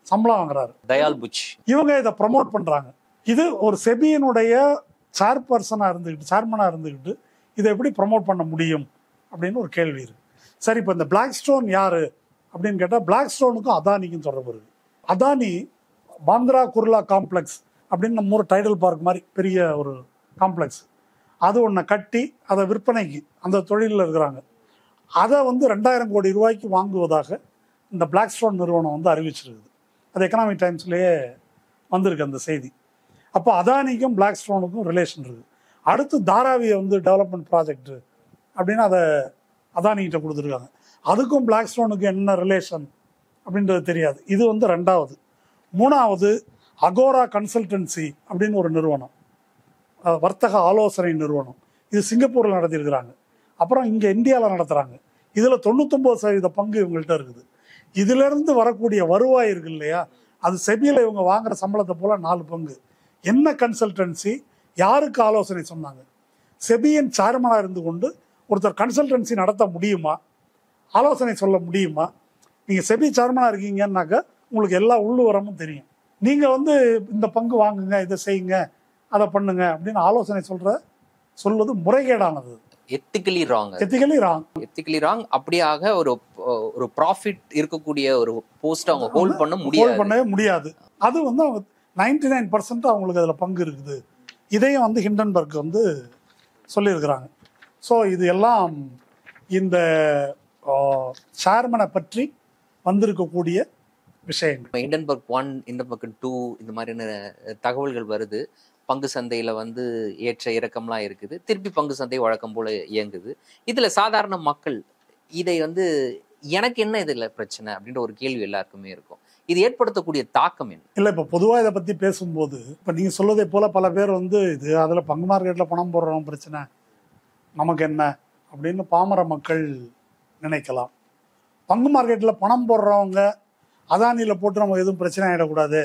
சம்பளம் வாங்குறாரு தயால் புச் இவங்க இதை ப்ரமோட் பண்றாங்க இது ஒரு செபியினுடைய சேர்பர்சனாக இருந்துக்கிட்டு சேர்மனாக இருந்துக்கிட்டு இதை எப்படி ப்ரமோட் பண்ண முடியும் அப்படின்னு ஒரு கேள்வி இருக்கு சரி இப்போ இந்த பிளாக் ஸ்டோன் யாரு அப்படின்னு கேட்டால் பிளாக் ஸ்டோனுக்கும் அதானிக்கும் தொடர்பு இருக்கு அதானி பாந்திரா குர்லா காம்ப்ளெக்ஸ் அப்படின்னு நம்ம ஊர் டைடல் பார்க் மாதிரி பெரிய ஒரு காம்ப்ளெக்ஸ் அது ஒன்றை கட்டி அதை விற்பனைக்கு அந்த தொழிலில் இருக்கிறாங்க அதை வந்து ரெண்டாயிரம் கோடி ரூபாய்க்கு வாங்குவதாக இந்த பிளாக் ஸ்டோன் நிறுவனம் வந்து அறிவிச்சிருக்குது அது எக்கனாமிக் டைம்ஸ்லேயே வந்திருக்கு அந்த செய்தி அப்போ அதானிக்கும் பிளாக் ஸ்டோனுக்கும் ரிலேஷன் இருக்குது அடுத்து தாராவியை வந்து டெவலப்மெண்ட் ப்ராஜெக்ட் அப்படின்னு அதை அதானிகிட்ட கொடுத்துருக்காங்க அதுக்கும் பிளாக் ஸ்டோனுக்கு என்ன ரிலேஷன் அப்படின்றது தெரியாது இது வந்து ரெண்டாவது மூணாவது அகோரா கன்சல்டன்சி அப்படின்னு ஒரு நிறுவனம் அஹ், வர்த்தக ஆலோசனை நிறுவனம் இது சிங்கப்பூரில் நடத்தியிருக்கிறாங்க அப்புறம் இங்கே இந்தியாவில் நடத்துகிறாங்க இதில் தொண்ணூத்தொம்பது சதவீத பங்கு இவங்கள்ட்ட இருக்குது இதிலிருந்து வரக்கூடிய வருவாய் இருக்கு இல்லையா அது செபியில் இவங்க வாங்குற சம்பளத்தை போல நாலு பங்கு என்ன கன்சல்டன்சி யாருக்கு ஆலோசனை சொன்னாங்க செபியின் சேர்மனாக இருந்து கொண்டு ஒருத்தர் கன்சல்டன்சி நடத்த முடியுமா ஆலோசனை சொல்ல முடியுமா நீங்கள் செபி சேர்மனாக இருக்கீங்கன்னாக்க உங்களுக்கு எல்லா உள்ளுவரமும் தெரியும் நீங்கள் வந்து இந்த பங்கு வாங்குங்க இதை செய்யுங்க அதை பண்ணுங்க அப்படின்னு ஆலோசனை சொல்ற சொல்வது முறைகேடானது ethically wrong ethically wrong ethically wrong அப்படியாக ஒரு ஒரு ப்ராஃபிட் இருக்கக்கூடிய ஒரு போஸ்ட் அவங்க ஹோல்ட் பண்ண ஹோல்ட் முடியாது பண்ணவே முடியாது அது வந்து அவங்க நைன்டி நைன் பர்சன்ட் அவங்களுக்கு அதில் பங்கு இருக்குது இதையும் வந்து ஹிண்டன்பர்க் வந்து சொல்லியிருக்கிறாங்க ஸோ இது எல்லாம் இந்த சேர்மனை பற்றி வந்திருக்கக்கூடிய விஷயங்கள் இண்டன்பர்க் ஒன் இண்டன்பர்க் டூ இந்த மாதிரியான தகவல்கள் வருது பங்கு சந்தையில வந்து ஏற்ற இறக்கம்லாம் இருக்குது திருப்பி பங்கு சந்தை வழக்கம் போல இயங்குது இதுல சாதாரண மக்கள் இதை வந்து எனக்கு என்ன இதுல பிரச்சனை அப்படின்ற ஒரு கேள்வி எல்லாருக்குமே இருக்கும் இது ஏற்படுத்தக்கூடிய தாக்கம் என்ன இல்லை இப்போ பொதுவாக இதை பற்றி பேசும்போது இப்போ நீங்கள் சொல்லதை போல் பல பேர் வந்து இது அதில் பங்கு மார்க்கெட்டில் பணம் போடுறோம் பிரச்சனை நமக்கு என்ன அப்படின்னு பாமர மக்கள் நினைக்கலாம் பங்கு மார்க்கெட்டில் பணம் போடுறவங்க அதானியில் போட்டு நம்ம எதுவும் பிரச்சனை ஆகிடக்கூடாது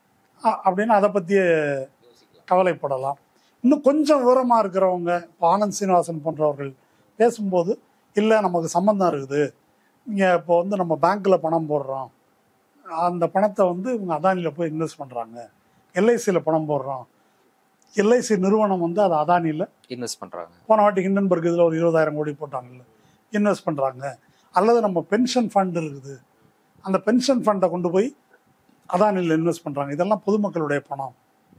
அ- அப்படின்னு அதை பற்றி கவலைப்படலாம் இன்னும் கொஞ்சம் விவரமாக இருக்கிறவங்க இப்போ ஆனந்த் சீனிவாசன் போன்றவர்கள் பேசும்போது இல்லை நமக்கு சம்மந்தம் இருக்குது இங்கே இப்போ வந்து நம்ம பேங்க்கில் பணம் போடுறோம் அந்த பணத்தை வந்து இவங்க அதானியில் போய் இன்வெஸ்ட் பண்ணுறாங்க எல்ஐசியில் பணம் போடுறோம் எல்ஐசி நிறுவனம் வந்து அது அதானியில் இன்வெஸ்ட் பண்றாங்க போன வாட்டி ஹிண்டன்பர்க் இதில் ஒரு இருபதாயிரம் கோடி போட்டாங்கல்ல இன்வெஸ்ட் பண்ணுறாங்க அல்லது நம்ம பென்ஷன் ஃபண்ட் இருக்குது அந்த பென்ஷன் ஃபண்டை கொண்டு போய் அதானியில் இன்வெஸ்ட் பண்ணுறாங்க இதெல்லாம் பொதுமக்களுடைய பணம்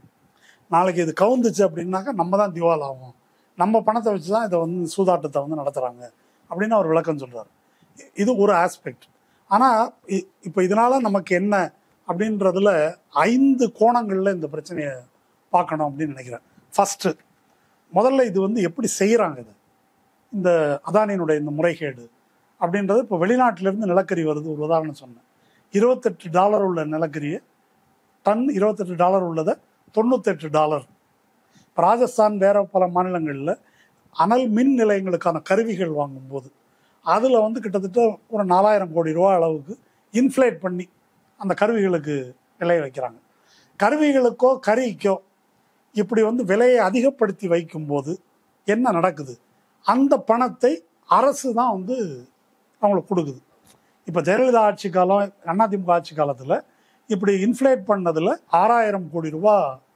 நாளைக்கு இது கவுந்துச்சு அப்படின்னாக்கா நம்ம தான் திவால் ஆகும் நம்ம பணத்தை வச்சு தான் இதை வந்து சூதாட்டத்தை வந்து நடத்துகிறாங்க அப்படின்னு அவர் விளக்கம் சொல்றாரு இது ஒரு ஆஸ்பெக்ட் ஆனால் இப்போ இதனால நமக்கு என்ன அப்படின்றதுல ஐந்து கோணங்களில் இந்த பிரச்சனையை பார்க்கணும் அப்படின்னு நினைக்கிறேன் ஃபஸ்ட்டு முதல்ல இது வந்து எப்படி செய்கிறாங்க இது இந்த அதானியினுடைய இந்த முறைகேடு அப்படின்றது இப்போ வெளிநாட்டிலிருந்து நிலக்கரி வருது ஒரு உதாரணம் சொன்னேன் இருபத்தெட்டு டாலர் உள்ள நிலக்கரியை டன் இருபத்தெட்டு டாலர் உள்ளதை தொண்ணூத்தெட்டு டாலர் இப்போ ராஜஸ்தான் வேற பல மாநிலங்களில் அனல் மின் நிலையங்களுக்கான கருவிகள் வாங்கும்போது அதில் வந்து கிட்டத்தட்ட ஒரு நாலாயிரம் கோடி ரூபா அளவுக்கு இன்ஃப்ளேட் பண்ணி அந்த கருவிகளுக்கு விலையை வைக்கிறாங்க கருவிகளுக்கோ கறிக்கோ இப்படி வந்து விலையை அதிகப்படுத்தி வைக்கும்போது என்ன நடக்குது அந்த பணத்தை அரசு தான் வந்து அவங்களுக்கு கொடுக்குது இப்போ ஜெயலலிதா ஆட்சி காலம் அதிமுக ஆட்சி காலத்தில் இப்படி இன்ஃப்ளேட் பண்ணதில் ஆறாயிரம் கோடி ரூபா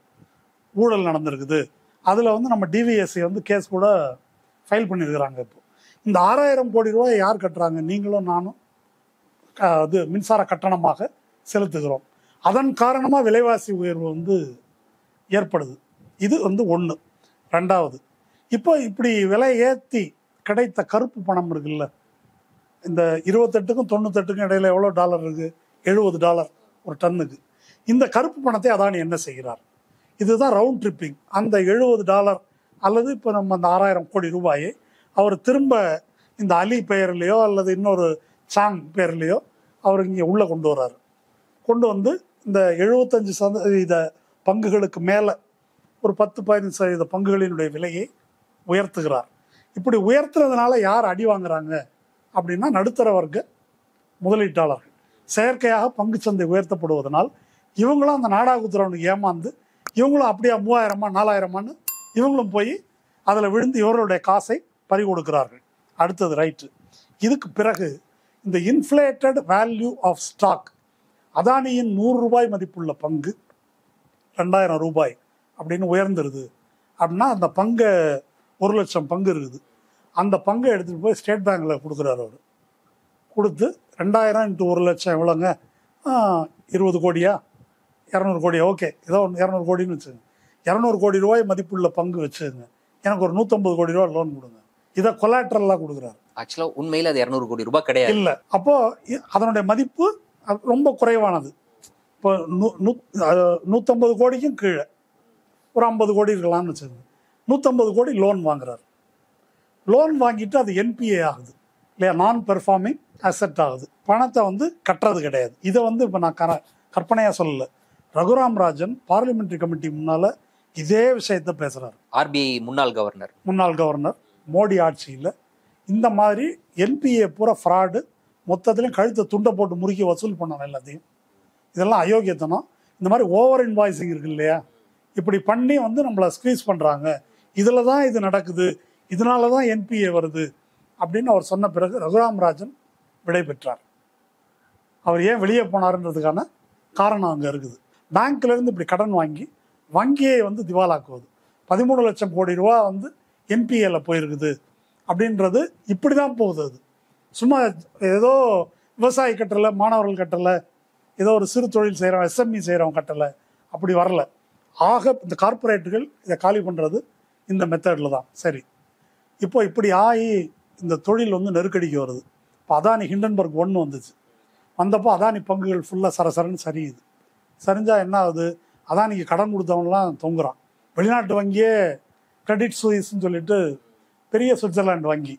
ஊழல் நடந்திருக்குது அதில் வந்து நம்ம டிவிஎஸ்சி வந்து கேஸ் கூட ஃபைல் பண்ணியிருக்கிறாங்க இப்போ இந்த ஆறாயிரம் கோடி ரூபாய் யார் கட்டுறாங்க நீங்களும் நானும் க- இது மின்சார கட்டணமாக செலுத்துகிறோம் அதன் காரணமாக விலைவாசி உயர்வு வந்து ஏற்படுது இது வந்து ஒன்று ரெண்டாவது இப்போ இப்படி விலை ஏற்றி கிடைத்த கருப்பு பணம் இருக்குல்ல இந்த இருபத்தெட்டுக்கும் தொண்ணூத்தெட்டுக்கும் இடையில எவ்வளோ டாலர் இருக்கு எழுபது டாலர் ஒரு டன்னுக்கு இந்த கருப்பு பணத்தை அதானி என்ன செய்கிறார் இதுதான் ரவுண்ட் ட்ரிப்பிங் அந்த எழுபது டாலர் அல்லது இப்போ நம்ம அந்த ஆறாயிரம் கோடி ரூபாயை அவர் திரும்ப இந்த அலி பெயர்லேயோ அல்லது இன்னொரு சாங் பேர்லேயோ அவர் இங்கே உள்ளே கொண்டு வர்றாரு கொண்டு வந்து இந்த எழுபத்தஞ்சு சதவீத பங்குகளுக்கு மேலே ஒரு பத்து பதினஞ்சு சதவீத பங்குகளினுடைய விலையை உயர்த்துகிறார் இப்படி உயர்த்துறதுனால யார் அடி வாங்குறாங்க அப்படின்னா நடுத்தர வர்க்க முதலீட்டாளர்கள் செயற்கையாக பங்குச்சந்தை உயர்த்தப்படுவதனால் இவங்களும் அந்த நாடாகுத்துறவனுக்கு ஏமாந்து இவங்களும் அப்படியே மூவாயிரமா நாலாயிரமான்னு இவங்களும் போய் அதில் விழுந்து இவர்களுடைய காசை பறி கொடுக்கிறார்கள் அடுத்தது ரைட்டு இதுக்கு பிறகு இந்த இன்ஃப்ளேட்டட் வேல்யூ ஆஃப் ஸ்டாக் அதானியின் நூறு ரூபாய் மதிப்புள்ள பங்கு ரெண்டாயிரம் ரூபாய் அப்படின்னு உயர்ந்துருது அப்படின்னா அந்த பங்கை ஒரு லட்சம் பங்கு இருக்குது அந்த பங்கை எடுத்துகிட்டு போய் ஸ்டேட் பேங்க்கில் கொடுக்குறாரு அவர் கொடுத்து ரெண்டாயிரம் இன்ட்டு ஒரு லட்சம் எவ்வளோங்க ஆ, இருபது கோடியா இரநூறு கோடியா ஓகே ஏதோ ஒன்று இரநூறு கோடின்னு வச்சுங்க இரநூறு கோடி ரூபாய் மதிப்புள்ள பங்கு வச்சுங்க எனக்கு ஒரு நூற்றம்பது கோடி ரூபா லோன் கொடுங்க இதை கொலாட்ரலாக கொடுக்குறாரு ஆக்சுவலா உண்மையில அது இரநூறு கோடி ரூபாய் கிடையாது இல்லை அப்போ இ- அதனுடைய மதிப்பு அது ரொம்ப குறைவானது இப்போ நூ நூ- அஹ் நூற்றம்பது கோடிக்கும் கீழே ஒரு ஐம்பது கோடி இருக்கலாம்னு வச்சுக்கோங்க நூற்றம்பது கோடி லோன் வாங்குறாரு லோன் வாங்கிட்டு அது என்பிஏ ஆகுது இல்லையா நான் பெர்ஃபார்மிங் அசெட் ஆகுது பணத்தை வந்து கட்டுறது கிடையாது இதை வந்து இப்போ நான் கர கற்பனையாக சொல்லலை ரகுராம் ராஜன் பார்லிமெண்ட்ரி கமிட்டி முன்னால் இதே விஷயத்த பேசுகிறாரு ஆர்பிஐ முன்னாள் கவர்னர் முன்னாள் கவர்னர் மோடி ஆட்சியில் இந்த மாதிரி என்பிஏ பூரா ஃப்ராடு மொத்தத்துலையும் கழுத்தை துண்டை போட்டு முறுக்கி வசூல் பண்ணணும் எல்லாத்தையும் இதெல்லாம் அயோக்கியத்தனம் இந்த மாதிரி ஓவர் இன்வாய்ஸிங் இருக்கு இல்லையா இப்படி பண்ணி வந்து நம்மளை ஸ்க்வீஸ் பண்ணுறாங்க இதில் தான் இது நடக்குது இதனால தான் என்பிஏ வருது அப்படின்னு அவர் சொன்ன பிறகு ரகுராம் ராஜன் விடை பெற்றார் அவர் ஏன் வெளியே போனாருன்றதுக்கான காரணம் அங்கே இருக்குது பேங்க்ல இருந்து இப்படி கடன் வாங்கி வங்கியை வந்து திவாலாக்குவது பதிமூணு லட்சம் கோடி ரூபா வந்து என்பிஏல போயிருக்குது அப்படின்றது இப்படி தான் போகுது அது சும்மா ஏதோ விவசாயி கட்டலை மாணவர்கள் கட்டலை ஏதோ ஒரு சிறு தொழில் செய்கிறோம் எஸ்எம்இ செய்கிறவங்க கட்டலை அப்படி வரல ஆக இந்த கார்ப்பரேட்டுகள் இதை காலி பண்ணுறது இந்த மெத்தடில் தான் சரி இப்போ இப்படி ஆகி இந்த தொழில் வந்து நெருக்கடிக்கு வருது இப்போ அதானி ஹிண்டன்பர்க் ஒன்று வந்துச்சு வந்தப்போ அதானி பங்குகள் ஃபுல்லாக சரசரன்னு சரியுது சரிஞ்சா என்ன ஆகுது அதானிக்கு கடன் கொடுத்தவன்லாம் தொங்குறான் வெளிநாட்டு வங்கியே கிரெடிட் சுயிஸ்ன்னு சொல்லிட்டு பெரிய சுவிட்சர்லாந்து வங்கி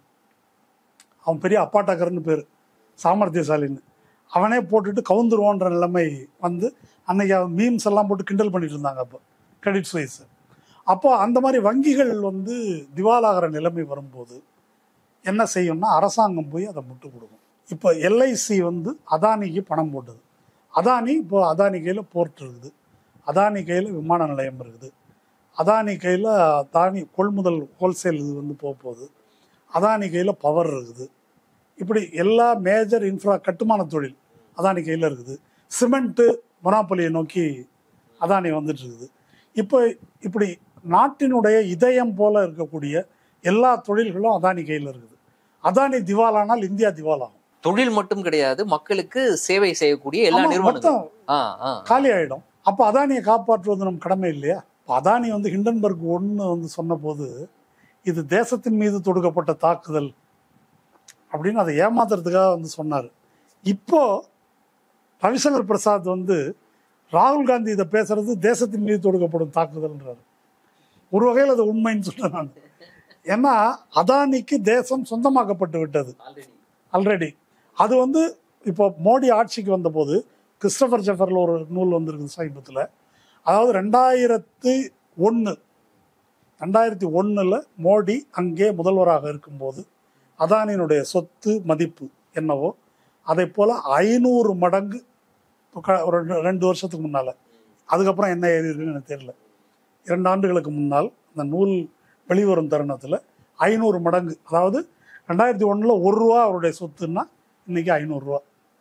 அவன் பெரிய அப்பாட்டக்கர்னு பேர் சாமர்த்தியசாலின்னு அவனே போட்டுட்டு கவுந்துருவோன்ற நிலைமை வந்து அன்னைக்கு அவன் மீம்ஸ் எல்லாம் போட்டு கிண்டல் பண்ணிட்டு இருந்தாங்க அப்போ கிரெடிட் சுயிஸ் அப்போ அந்த மாதிரி வங்கிகள் வந்து திவாலாகிற நிலைமை வரும்போது என்ன செய்யும்னா அரசாங்கம் போய் அதை முட்டு கொடுக்கும் இப்போ எல்ஐசி வந்து அதானிக்கு பணம் போட்டது அதானி இப்போ அதானி கையில் போர்ட் இருக்குது அதானி கையில் விமான நிலையம் இருக்குது அதானி கையில் அதானி கொள்முதல் ஹோல்சேல் இது வந்து போக போகுது அதானி கையில் பவர் இருக்குது இப்படி எல்லா மேஜர் இன்ஃப்ரா கட்டுமான தொழில் அதானி கையில் இருக்குது சிமெண்ட்டு மொனாப்பலியை நோக்கி அதானி வந்துட்டு இருக்குது இப்போ இப்படி நாட்டினுடைய இதயம் போல இருக்கக்கூடிய எல்லா தொழில்களும் அதானி கையில் இருக்குது அதானி திவாலானால் இந்தியா திவாலாகும் தொழில் மட்டும் கிடையாது மக்களுக்கு சேவை செய்யக்கூடிய எல்லா ஆமா, நிறுவனங்களும் மொத்தம் ஆ, ஆ. காலி ஆயிடும் அப்போ அதானியை காப்பாற்றுவது நம் கடமை இல்லையா இப்ப அதானி வந்து ஹிண்டன்பர்க் ஒன்று வந்து சொன்னபோது இது தேசத்தின் மீது தொடுக்கப்பட்ட தாக்குதல் அப்படின்னு அதை ஏமாத்துறதுக்காக வந்து சொன்னார் இப்போ ரவிசங்கர் பிரசாத் வந்து ராகுல் காந்தி இதை பேசுறது தேசத்தின் மீது தொடுக்கப்படும் தாக்குதல்ன்றாரு ஒரு வகையில் அது உண்மைன்னு சொன்னேன் நான் ஏன்னா அதானிக்கு தேசம் சொந்தமாக்கப்பட்டு விட்டது ஆல்ரெடி அது வந்து இப்போ மோடி ஆட்சிக்கு வந்தபோது கிறிஸ்டபர் ஜெஃபரில் ஒரு நூல் வந்திருக்குது சமீபத்தில் அதாவது ரெண்டாயிரத்து ஒன்று ரெண்டாயிரத்தி ஒன்றில் மோடி அங்கே முதல்வராக இருக்கும்போது அதானியினுடைய சொத்து மதிப்பு என்னவோ அதை போல் ஐநூறு மடங்கு இப்போ க- ஒரு ரெண்டு- ரெண்டு வருஷத்துக்கு முன்னால் அதுக்கப்புறம் என்ன ஏறி இருக்குன்னு எனக்கு தெரியல இரண்டு ஆண்டுகளுக்கு முன்னால் அந்த நூல் வெளிவரும் தருணத்தில் ஐநூறு மடங்கு அதாவது ரெண்டாயிரத்தி ஒன்றில் ஒரு ரூபா அவருடைய சொத்துன்னா இன்னைக்கு ஐநூறுரூவா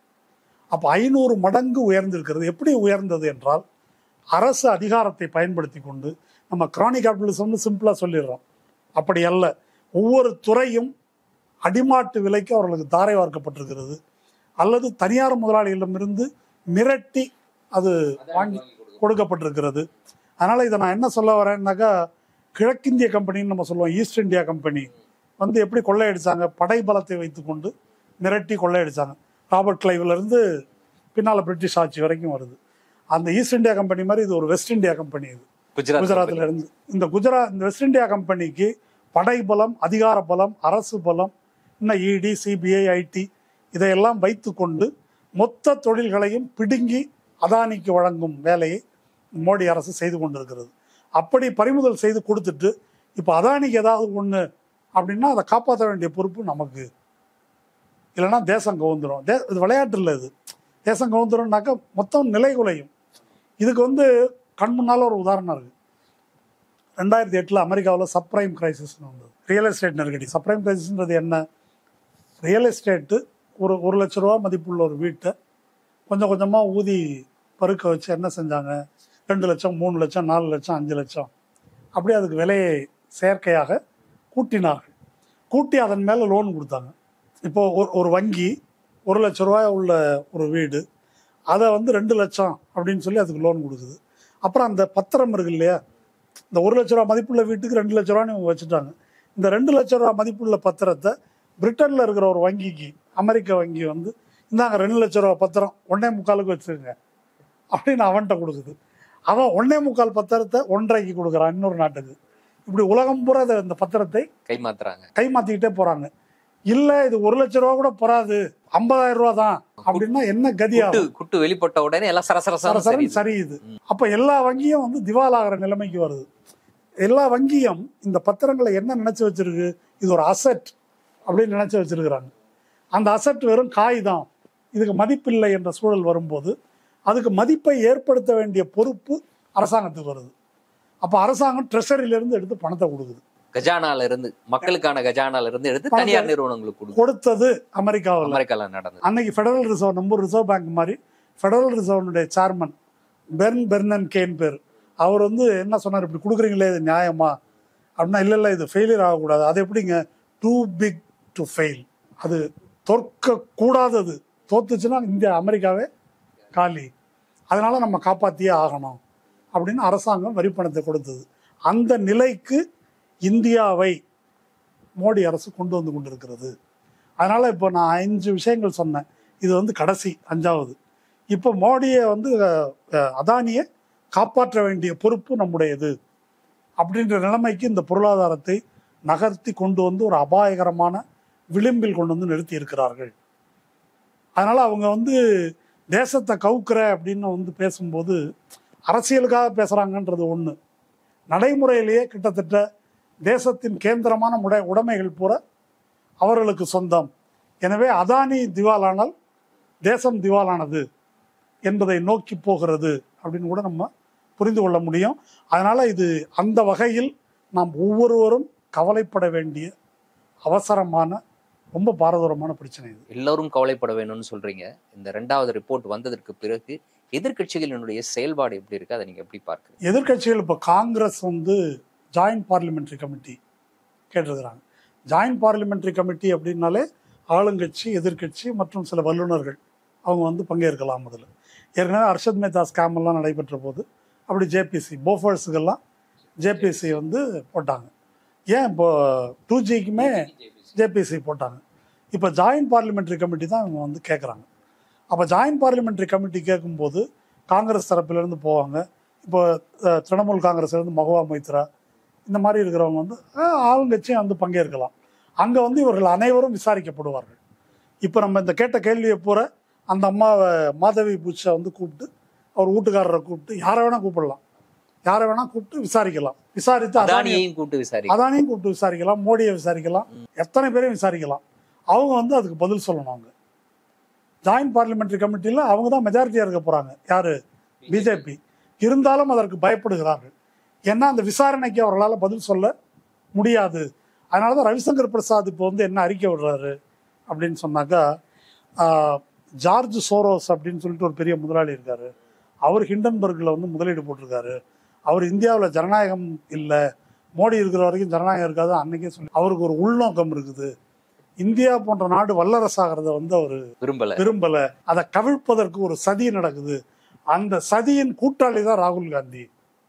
அப்போ ஐநூறு மடங்கு உயர்ந்திருக்கிறது எப்படி உயர்ந்தது என்றால் அரசு அதிகாரத்தை பயன்படுத்தி கொண்டு நம்ம கிரானி கேபிட்டலிசம்னு சிம்பிளாக சொல்லிடுறோம் அப்படி அல்ல ஒவ்வொரு துறையும் அடிமாட்டு விலைக்கு அவர்களுக்கு தாரை வார்க்கப்பட்டிருக்கிறது அல்லது தனியார் முதலாளிகளிடமிருந்து மிரட்டி அது வாங்கி கொடுக்கப்பட்டிருக்கிறது அதனால் இதை நான் என்ன சொல்ல வரேன்னாக்கா கிழக்கிந்திய கம்பெனின்னு நம்ம சொல்லுவோம் ஈஸ்ட் இந்தியா கம்பெனி வந்து எப்படி கொள்ளையடிச்சாங்க படை பலத்தை வைத்துக்கொண்டு மிரட்டி கொள்ளையடிச்சாங்க ராபர்ட் கிளைவ்ல இருந்து பின்னால் பிரிட்டிஷ் ஆட்சி வரைக்கும் வருது அந்த ஈஸ்ட் இந்தியா கம்பெனி மாதிரி இது ஒரு வெஸ்ட் இந்தியா கம்பெனி இது குஜராத் குஜராத்ல இருந்து இந்த குஜராத் இந்த வெஸ்ட் இந்தியா கம்பெனிக்கு படை பலம் அதிகார பலம் அரசு பலம் இன்னும் இடி சிபிஐ ஐடி இதையெல்லாம் வைத்துக்கொண்டு மொத்த தொழில்களையும் பிடுங்கி அதானிக்கு வழங்கும் வேலையை மோடி அரசு செய்து கொண்டிருக்கிறது அப்படி பறிமுதல் செய்து கொடுத்துட்டு இப்போ அதானிக்கு ஏதாவது ஒன்று அப்படின்னா அதை காப்பாற்ற வேண்டிய பொறுப்பு நமக்கு இல்லைன்னா தேசம் கவுந்துரும் தே இது விளையாட்டு இல்லை இது தேசம் கவுந்துரும்னாக்கா மொத்தம் நிலை குலையும் இதுக்கு வந்து கண் முன்னால் ஒரு உதாரணம் இருக்குது ரெண்டாயிரத்தி எட்டில் அமெரிக்காவில் சப்ரைம் கிரைசிஸ்னு வந்தது ரியல் எஸ்டேட் நெருக்கடி சப்ரைம் கிரைசிஸ்ன்றது என்ன ரியல் எஸ்டேட்டு ஒரு ஒரு லட்ச ரூபா மதிப்புள்ள ஒரு வீட்டை கொஞ்சம் கொஞ்சமாக ஊதி பருக்க வச்சு என்ன செஞ்சாங்க ரெண்டு லட்சம் மூணு லட்சம் நாலு லட்சம் அஞ்சு லட்சம் அப்படி அதுக்கு விலையை செயற்கையாக கூட்டினார்கள் கூட்டி அதன் மேலே லோன் கொடுத்தாங்க இப்போ ஒரு ஒரு வங்கி ஒரு லட்ச ரூபாய் உள்ள ஒரு வீடு அதை வந்து ரெண்டு லட்சம் அப்படின்னு சொல்லி அதுக்கு லோன் கொடுக்குது அப்புறம் அந்த பத்திரம் இருக்கு இல்லையா இந்த ஒரு லட்ச ரூபா மதிப்புள்ள வீட்டுக்கு ரெண்டு லட்ச ரூபான்னு இவங்க வச்சுட்டாங்க இந்த ரெண்டு லட்ச ரூபா மதிப்புள்ள பத்திரத்தை பிரிட்டனில் இருக்கிற ஒரு வங்கிக்கு அமெரிக்க வங்கி வந்து இந்தாங்க ரெண்டு லட்ச ரூபா பத்திரம் ஒன்னே முக்காலுக்கு வச்சுருங்க அப்படின்னு அவன்கிட்ட கொடுக்குது அவன் ஒன்னே முக்கால் பத்திரத்தை ஒன்றரைக்கு கொடுக்குறான் இன்னொரு நாட்டுக்கு இப்படி உலகம் பூரா இதை- இந்த பத்திரத்தை கை மாத்துறாங்க கை மாத்திக்கிட்டே போறாங்க இல்ல இது ஒரு லட்ச ரூபா கூட போறாது ஐம்பதாயிரம் ரூபா தான் அப்படின்னா என்ன கதி குட்டு ஆகும் குட்டு வெளிப்பட்ட உடனே எல்லாம் சரசரசா சரசரன்னு சரியுது அப்ப எல்லா வங்கியும் வந்து திவாலாகிற நிலைமைக்கு வருது எல்லா வங்கியும் இந்த பத்திரங்களை என்ன நினைச்சு வச்சிருக்கு இது ஒரு அசெட் அப்படின்னு நினைச்சு வச்சிருக்கிறாங்க அந்த அசெட் வெறும் காய் தான் இதுக்கு மதிப்பில்லை என்ற சூழல் வரும்போது அதுக்கு மதிப்பை ஏற்படுத்த வேண்டிய பொறுப்பு அரசாங்கத்துக்கு வருது அப்ப அரசாங்கம் treasury-ல இருந்து எடுத்து பணத்தை கொடுக்குது கஜானால இருந்து மக்களுக்கான கஜானால இருந்து எடுத்து பணத்தை- தனியார் நிறுவனங்களுக்கு கொடுக்கும் கொடுத்தது அமெரிக்காவில் அமெரிக்கால நடந்தது அன்னைக்கு ஃபெடரல் ரிசர்வ் நம்ம ரிசர்வ் பேங்க் மாதிரி ஃபெடரல் ரிசர்வனுடைய சேர்மன் பெர்ன் பெர்னன் கேன் பேர் அவர் வந்து என்ன சொன்னார் இப்படி கொடுக்குறீங்களே இது நியாயமா அப்படின்னா இல்லை இல்லை இது ஃபெயிலியர் ஆகக்கூடாது அது எப்படிங்க டூ பிக் டு ஃபெயில் அது தோற்க கூடாதது தோத்துச்சுன்னா இந்தியா அமெரிக்காவே காலி அதனால நம்ம காப்பாற்றியே ஆகணும் அப்படின்னு அரசாங்கம் வரி பணத்தை கொடுத்தது அந்த நிலைக்கு இந்தியாவை மோடி அரசு கொண்டு வந்து கொண்டிருக்கிறது அதனால இப்போ நான் அஞ்சு விஷயங்கள் சொன்னேன் இது வந்து கடைசி அஞ்சாவது இப்போ மோடியை வந்து அஹ், அஹ், அதானியை காப்பாற்ற வேண்டிய பொறுப்பு நம்முடையது அப்படின்ற நிலைமைக்கு இந்த பொருளாதாரத்தை நகர்த்தி கொண்டு வந்து ஒரு அபாயகரமான விளிம்பில் கொண்டு வந்து நிறுத்தி இருக்கிறார்கள் அதனால அவங்க வந்து தேசத்தை கவுக்குற அப்படின்னு வந்து பேசும்போது அரசியலுக்காக பேசுறாங்கன்றது ஒண்ணு நடைமுறையிலேயே கிட்டத்தட்ட தேசத்தின் கேந்திரமான முடை உடைமைகள் பூரா அவர்களுக்கு சொந்தம் எனவே அதானி திவாலானால் தேசம் திவாலானது என்பதை நோக்கி போகிறது அப்படின்னு கூட நம்ம புரிந்து கொள்ள முடியும் அதனால இது அந்த வகையில் நாம் ஒவ்வொருவரும் கவலைப்பட வேண்டிய அவசரமான ரொம்ப பாரதூரமான பிரச்சனை இது எல்லாரும் கவலைப்பட வேணும்னு சொல்றீங்க இந்த ரெண்டாவது ரிப்போர்ட் வந்ததற்கு பிறகு எதிர்க்கட்சிகளினுடைய செயல்பாடு எப்படி இருக்கு அதை நீங்க எப்படி பார்க்குறீங்க எதிர்க்கட்சிகள் இப்போ காங்கிரஸ் வந்து ஜாயிண்ட் பார்லிமெண்ட்ரி கமிட்டி கேட்டிருக்கிறாங்க ஜாயிண்ட் பார்லிமெண்ட்ரி கமிட்டி அப்படின்னாலே ஆளுங்கட்சி எதிர்க்கட்சி மற்றும் சில வல்லுநர்கள் அவங்க வந்து பங்கேற்கலாம் முதல்ல ஏற்கனவே அர்ஷத் மேத்தா ஸ்கேம் எல்லாம் நடைபெற்ற போது அப்படி ஜேபிசி போஃபர்ஸுக்கெல்லாம் ஜேபிசி வந்து போட்டாங்க ஏன் இப்போ டூ ஜிக்குமே ஜேபிசி போட்டாங்க இப்போ ஜாயிண்ட் பார்லிமெண்ட்ரி கமிட்டி தான் இவங்க வந்து கேட்குறாங்க அப்போ ஜாயிண்ட் பார்லிமெண்ட்ரி கமிட்டி கேட்கும்போது காங்கிரஸ் தரப்பிலிருந்து போவாங்க இப்போ அஹ், திரிணாமுல் காங்கிரஸ்லேருந்து மகுவா மொய்த்ரா இந்த மாதிரி இருக்கிறவங்க வந்து அஹ், ஆளுங்கட்சியும் வந்து பங்கேற்கலாம் அங்கே வந்து இவர்கள் அனைவரும் விசாரிக்கப்படுவார்கள் இப்போ நம்ம இந்த கேட்ட கேள்வியை பூரா அந்த அம்மாவை மாதவி பூச்சை வந்து கூப்பிட்டு அவர் வீட்டுக்காரரை கூப்பிட்டு யாரை வேணா கூப்பிடலாம் யாரை வேணா கூப்பிட்டு விசாரிக்கலாம் விசாரித்து அதானியை அதானியையும் கூட்டு விசாரி அதானையும் கூப்பிட்டு விசாரிக்கலாம் மோடியை விசாரிக்கலாம் எத்தனை பேரையும் விசாரிக்கலாம் அவங்க வந்து அதுக்கு பதில் சொல்லணும் அவங்க ஜாயிண்ட் பார்லிமெண்ட்ரி கமிட்டியில் அவங்க தான் மெஜாரிட்டியாக இருக்க போகிறாங்க யாரு பிஜேபி இருந்தாலும் அதற்கு பயப்படுகிறார்கள் ஏன்னா அந்த விசாரணைக்கு அவர்களால் பதில் சொல்ல முடியாது அதனால தான் ரவிசங்கர் பிரசாத் இப்போ வந்து என்ன அறிக்கை விடுறாரு அப்படின்னு சொன்னாக்கா ஆஹ், ஜார்ஜ் சோரோஸ் அப்படின்னு சொல்லிட்டு ஒரு பெரிய முதலாளி இருக்காரு அவர் ஹிண்டன்பர்கில் வந்து முதலீடு போட்டிருக்காரு அவர் இந்தியாவில் ஜனநாயகம் இல்லை மோடி இருக்கிற வரைக்கும் ஜனநாயகம் இருக்காது அன்னைக்கே சொல்லி அவருக்கு ஒரு உள்நோக்கம் இருக்குது இந்தியா போன்ற நாடு வல்லரசாகிறத வந்து அவர் விரும்பல விரும்பல அதை கவிழ்ப்பதற்கு ஒரு சதி நடக்குது அந்த சதியின் கூட்டாளி தான் ராகுல் காந்தி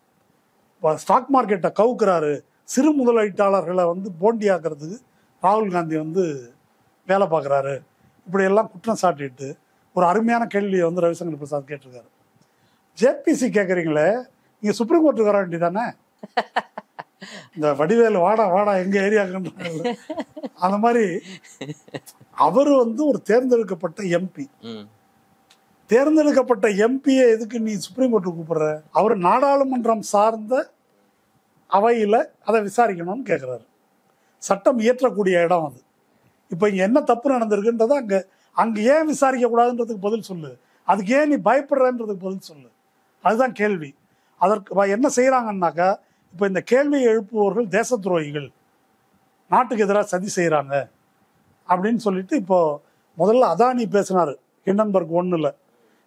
இப்போ ஸ்டாக் மார்க்கெட்டை கவுக்குறாரு சிறு முதலீட்டாளர்களை வந்து போண்டியாக்குறதுக்கு ராகுல் காந்தி வந்து வேலை பார்க்குறாரு இப்படி எல்லாம் குற்றம் சாட்டிட்டு ஒரு அருமையான கேள்வியை வந்து ரவிசங்கர் பிரசாத் கேட்டிருக்காரு ஜேபிசி கேட்குறீங்களே நீங்கள் சுப்ரீம் கோர்ட்டுக்கு வர வேண்டியதானே இந்த வடிவேலு வாடா வாடா எங்க ஏரியாக்குன்றாங்கல்ல அந்த மாதிரி அவர் வந்து ஒரு தேர்ந்தெடுக்கப்பட்ட எம்பி ம். தேர்ந்தெடுக்கப்பட்ட எம்பியை எதுக்கு நீ சுப்ரீம் கோர்ட்டுக்கு கூப்பிடுற அவர் நாடாளுமன்றம் சார்ந்த அவையில அதை விசாரிக்கணும்னு கேட்குறாரு சட்டம் இயற்றக்கூடிய இடம் அது இப்போ இங்க என்ன தப்பு நடந்திருக்குன்றதை அங்க அங்க ஏன் விசாரிக்க கூடாதுன்றதுக்கு பதில் சொல்லு அதுக்கு ஏன் நீ பயப்படுறன்றதுக்கு பதில் சொல்லு அதுதான் கேள்வி அதற்கு வ- என்ன செய்யறாங்கன்னாக்கா இப்போ இந்த கேள்வியை எழுப்புபவர்கள் தேச துரோகிகள் நாட்டுக்கு எதிராக சதி செய்கிறாங்க அப்படின்னு சொல்லிட்டு இப்போ முதல்ல அதானி பேசினாரு ஹிண்டன்பர்க் ஒன்றில்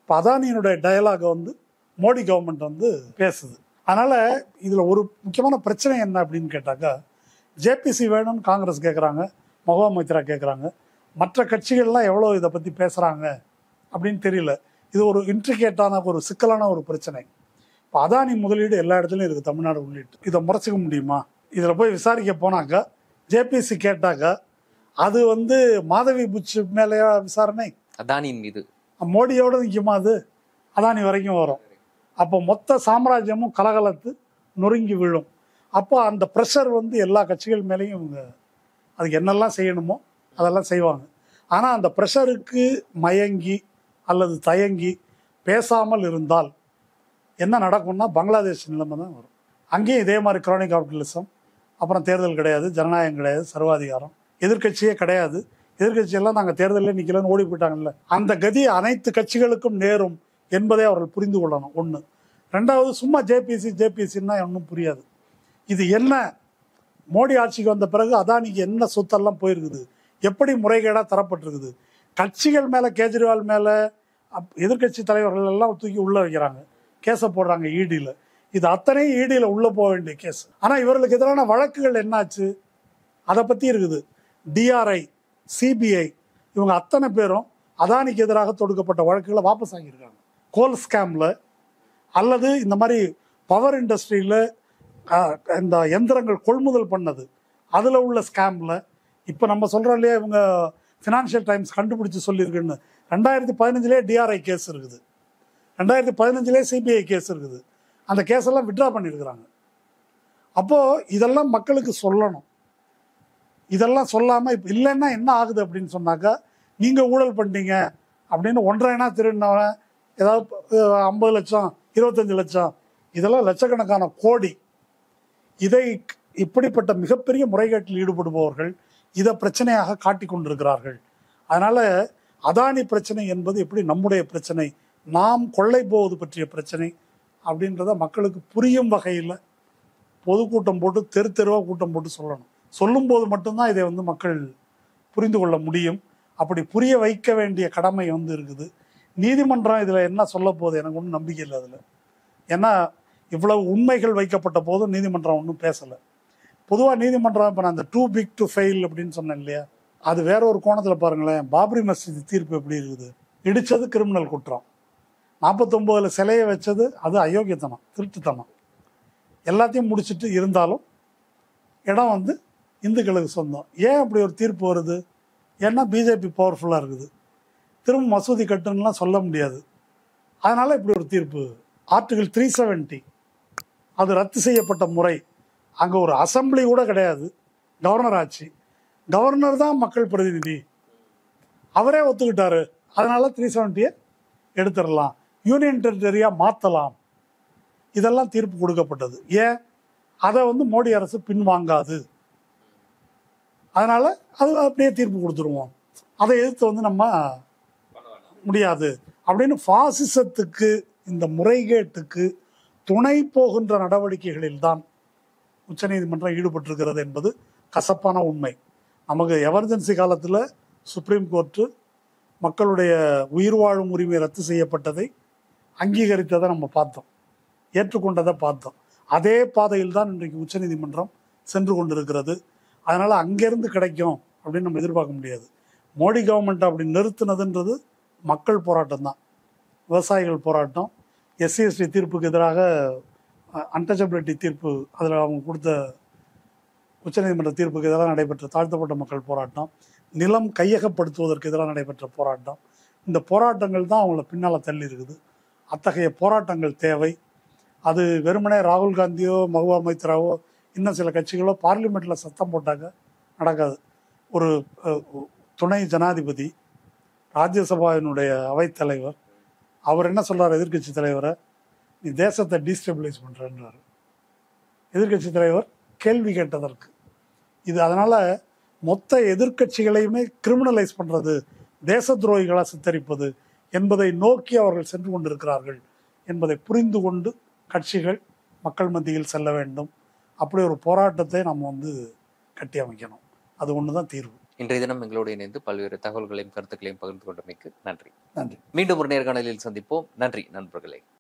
இப்போ அதானியினுடைய டயலாகை வந்து மோடி கவர்மெண்ட் வந்து பேசுது அதனால இதுல ஒரு முக்கியமான பிரச்சனை என்ன அப்படின்னு கேட்டாக்கா ஜேபிசி வேணும்னு காங்கிரஸ் கேட்குறாங்க மகா மைத்ரா கேட்குறாங்க மற்ற கட்சிகள்லாம் எவ்வளோ இதை பற்றி பேசுகிறாங்க அப்படின்னு தெரியல இது ஒரு இன்ட்ரிகேட்டான ஒரு சிக்கலான ஒரு பிரச்சனை இப்போ அதானி முதலீடு எல்லா இடத்துலையும் இருக்குது தமிழ்நாடு உள்ளிட்டு இதை முறைச்சிக்க முடியுமா இதில் போய் விசாரிக்க போனாக்கா ஜேபிசி கேட்டாக்கா அது வந்து மாதவி புச்சு மேலேயா விசாரணை அதானியின் மீது மோடியோட நிற்குமா அது அதானி வரைக்கும் வரும் அப்போ மொத்த சாம்ராஜ்யமும் கலகலத்து நொறுங்கி விழும் அப்போ அந்த ப்ரெஷர் வந்து எல்லா கட்சிகள் மேலேயும் இவங்க அதுக்கு என்னெல்லாம் செய்யணுமோ அதெல்லாம் செய்வாங்க ஆனால் அந்த ப்ரெஷருக்கு மயங்கி அல்லது தயங்கி பேசாமல் இருந்தால் என்ன நடக்கும்னா பங்களாதேஷ் நிலைமை தான் வரும் அங்கேயும் இதே மாதிரி குரோனிக் கேபிட்டலிசம் அப்புறம் தேர்தல் கிடையாது ஜனநாயகம் கிடையாது சர்வாதிகாரம் எதிர்க்கட்சியே கிடையாது எதிர்க்கட்சியெல்லாம் நாங்கள் தேர்தலில் நிற்கலன்னு ஓடி போயிட்டாங்கல்ல அந்த கதி அனைத்து கட்சிகளுக்கும் நேரும் என்பதை அவர்கள் புரிந்து கொள்ளணும் ஒன்று ரெண்டாவது சும்மா ஜேபிசி ஜேபிசின்னா ஒன்றும் புரியாது இது என்ன மோடி ஆட்சிக்கு வந்த பிறகு அதானிக்கு என்ன சொத்தெல்லாம் போயிருக்குது எப்படி முறைகேடாக தரப்பட்டிருக்குது கட்சிகள் மேலே கேஜ்ரிவால் மேலே எதிர்க்கட்சி தலைவர்கள் எல்லாம் தூக்கி உள்ளே வைக்கிறாங்க கேஸை போடுறாங்க ஈடியில் இது அத்தனையும் ஈடியில் உள்ளே போக வேண்டிய கேஸ் ஆனால் இவர்களுக்கு எதிரான வழக்குகள் என்னாச்சு அதை பற்றி இருக்குது டிஆர்ஐ சிபிஐ இவங்க அத்தனை பேரும் அதானிக்கு எதிராக தொடுக்கப்பட்ட வழக்குகளை வாபஸ் வாங்கியிருக்காங்க கோல் ஸ்கேமில் அல்லது இந்த மாதிரி பவர் இண்டஸ்ட்ரியில் இந்த எந்திரங்கள் கொள்முதல் பண்ணது அதில் உள்ள ஸ்கேமில் இப்போ நம்ம சொல்கிறோம் இல்லையா இவங்க ஃபினான்ஷியல் டைம்ஸ் கண்டுபிடிச்சு சொல்லியிருக்குன்னு ரெண்டாயிரத்தி பதினஞ்சுலேயே டிஆர்ஐ கேஸ் இருக்குது ரெண்டாயிரத்தி பதினஞ்சுலேயே சிபிஐ கேஸ் இருக்குது அந்த கேஸ் எல்லாம் விட்ரா பண்ணியிருக்கிறாங்க அப்போது இதெல்லாம் மக்களுக்கு சொல்லணும் இதெல்லாம் சொல்லாமல் இப்போ இல்லைன்னா என்ன ஆகுது அப்படின்னு சொன்னாக்கா நீங்கள் ஊழல் பண்ணிட்டீங்க அப்படின்னு ஒன்றரைனா திருடினவன் ஏதாவது ஐம்பது லட்சம் இருபத்தஞ்சு லட்சம் இதெல்லாம் லட்சக்கணக்கான கோடி இதை இப்படிப்பட்ட மிகப்பெரிய முறைகேட்டில் ஈடுபடுபவர்கள் இதை பிரச்சனையாக காட்டி கொண்டிருக்கிறார்கள் அதனால அதானி பிரச்சனை என்பது எப்படி நம்முடைய பிரச்சனை நாம் கொள்ளை போவது பற்றிய பிரச்சனை அப்படின்றத மக்களுக்கு புரியும் வகையில் பொதுக்கூட்டம் போட்டு தெரு தெருவாக கூட்டம் போட்டு சொல்லணும் சொல்லும்போது மட்டும்தான் இதை வந்து மக்கள் புரிந்து கொள்ள முடியும் அப்படி புரிய வைக்க வேண்டிய கடமை வந்து இருக்குது நீதிமன்றம் இதில் என்ன சொல்ல போகுது எனக்கு ஒன்றும் நம்பிக்கை இல்லை அதில் ஏன்னா இவ்வளவு உண்மைகள் வைக்கப்பட்ட போதும் நீதிமன்றம் ஒன்றும் பேசலை பொதுவாக நீதிமன்றம் இப்போ நான் அந்த டூ பிக் டு ஃபெயில் அப்படின்னு சொன்னேன் இல்லையா அது வேற ஒரு கோணத்தில் பாருங்களேன் பாபரி மஸ்ஜித் தீர்ப்பு எப்படி இருக்குது இடிச்சது கிரிமினல் குற்றம் நாற்பத்தொம்போதில் சிலையை வச்சது அது அயோக்கியத்தனம் திருட்டுத்தனம் எல்லாத்தையும் முடிச்சுட்டு இருந்தாலும் இடம் வந்து இந்துக்களுக்கு சொந்தம் ஏன் அப்படி ஒரு தீர்ப்பு வருது ஏன்னா பிஜேபி பவர்ஃபுல்லாக இருக்குது திரும்ப மசூதி கட்டுன்னுலாம் சொல்ல முடியாது அதனால இப்படி ஒரு தீர்ப்பு ஆர்டிகல் த்ரீ செவன்ட்டி அது ரத்து செய்யப்பட்ட முறை அங்கே ஒரு அசம்பிளி கூட கிடையாது கவர்னர் ஆட்சி கவர்னர் தான் மக்கள் பிரதிநிதி அவரே ஒத்துக்கிட்டாரு அதனால த்ரீ செவன்ட்டியை எடுத்துடலாம் யூனியன் டெரிட்டரியாக மாற்றலாம் இதெல்லாம் தீர்ப்பு கொடுக்கப்பட்டது ஏன் அதை வந்து மோடி அரசு பின்வாங்காது அதனால அது அப்படியே தீர்ப்பு கொடுத்துருவோம் அதை எதிர்த்து வந்து நம்ம முடியாது அப்படின்னு பாசிசத்துக்கு இந்த முறைகேட்டுக்கு துணை போகின்ற நடவடிக்கைகளில் தான் உச்சநீதிமன்றம் ஈடுபட்டிருக்கிறது என்பது கசப்பான உண்மை நமக்கு எமர்ஜென்சி காலத்தில் சுப்ரீம் கோர்ட்டு மக்களுடைய உயிர் வாழும் உரிமை ரத்து செய்யப்பட்டதை அங்கீகரித்ததை நம்ம பார்த்தோம் ஏற்றுக்கொண்டதை பார்த்தோம் அதே பாதையில் தான் இன்றைக்கு உச்சநீதிமன்றம் சென்று கொண்டிருக்கிறது அதனால் அங்கேருந்து கிடைக்கும் அப்படின்னு நம்ம எதிர்பார்க்க முடியாது மோடி கவர்மெண்ட் அப்படி நிறுத்தினதுன்றது மக்கள் போராட்டம் தான் விவசாயிகள் போராட்டம் எஸ்சி எஸ்டி தீர்ப்புக்கு எதிராக அன்டச்சபிலிட்டி தீர்ப்பு அதில் அவங்க கொடுத்த உச்சநீதிமன்ற தீர்ப்புக்கு எதிராக நடைபெற்ற தாழ்த்தப்பட்ட மக்கள் போராட்டம் நிலம் கையகப்படுத்துவதற்கு எதிராக நடைபெற்ற போராட்டம் இந்த போராட்டங்கள் தான் அவங்கள பின்னால் தள்ளி இருக்குது அத்தகைய போராட்டங்கள் தேவை அது வெறுமனே ராகுல் காந்தியோ மகுவா மைத்ராவோ இன்னும் சில கட்சிகளோ பார்லிமெண்ட்டில் சத்தம் போட்டாங்க நடக்காது ஒரு அஹ், துணை ஜனாதிபதி ராஜ்யசபாவினுடைய அவைத்தலைவர் அவர் என்ன சொல்றாரு எதிர்க்கட்சி தலைவரை நீ தேசத்தை டீஸ்டெபிலைஸ் பண்றன்றாரு எதிர்க்கட்சி தலைவர் கேள்வி கேட்டதற்கு இது அதனால மொத்த எதிர்க்கட்சிகளையுமே கிரிமினலைஸ் பண்றது தேச துரோகிகளா சித்தரிப்பது என்பதை நோக்கி அவர்கள் சென்று கொண்டிருக்கிறார்கள் என்பதை புரிந்து கொண்டு கட்சிகள் மக்கள் மத்தியில் செல்ல வேண்டும் அப்படி ஒரு போராட்டத்தை நம்ம வந்து கட்டி அமைக்கணும் அது ஒன்று தான் தீர்வு இன்றைய தினம் எங்களோடு இணைந்து பல்வேறு தகவல்களையும் கருத்துக்களையும் பகிர்ந்து கொண்டமைக்கு நன்றி நன்றி மீண்டும் ஒரு நேர்காணலில் சந்திப்போம் நன்றி நண்பர்களே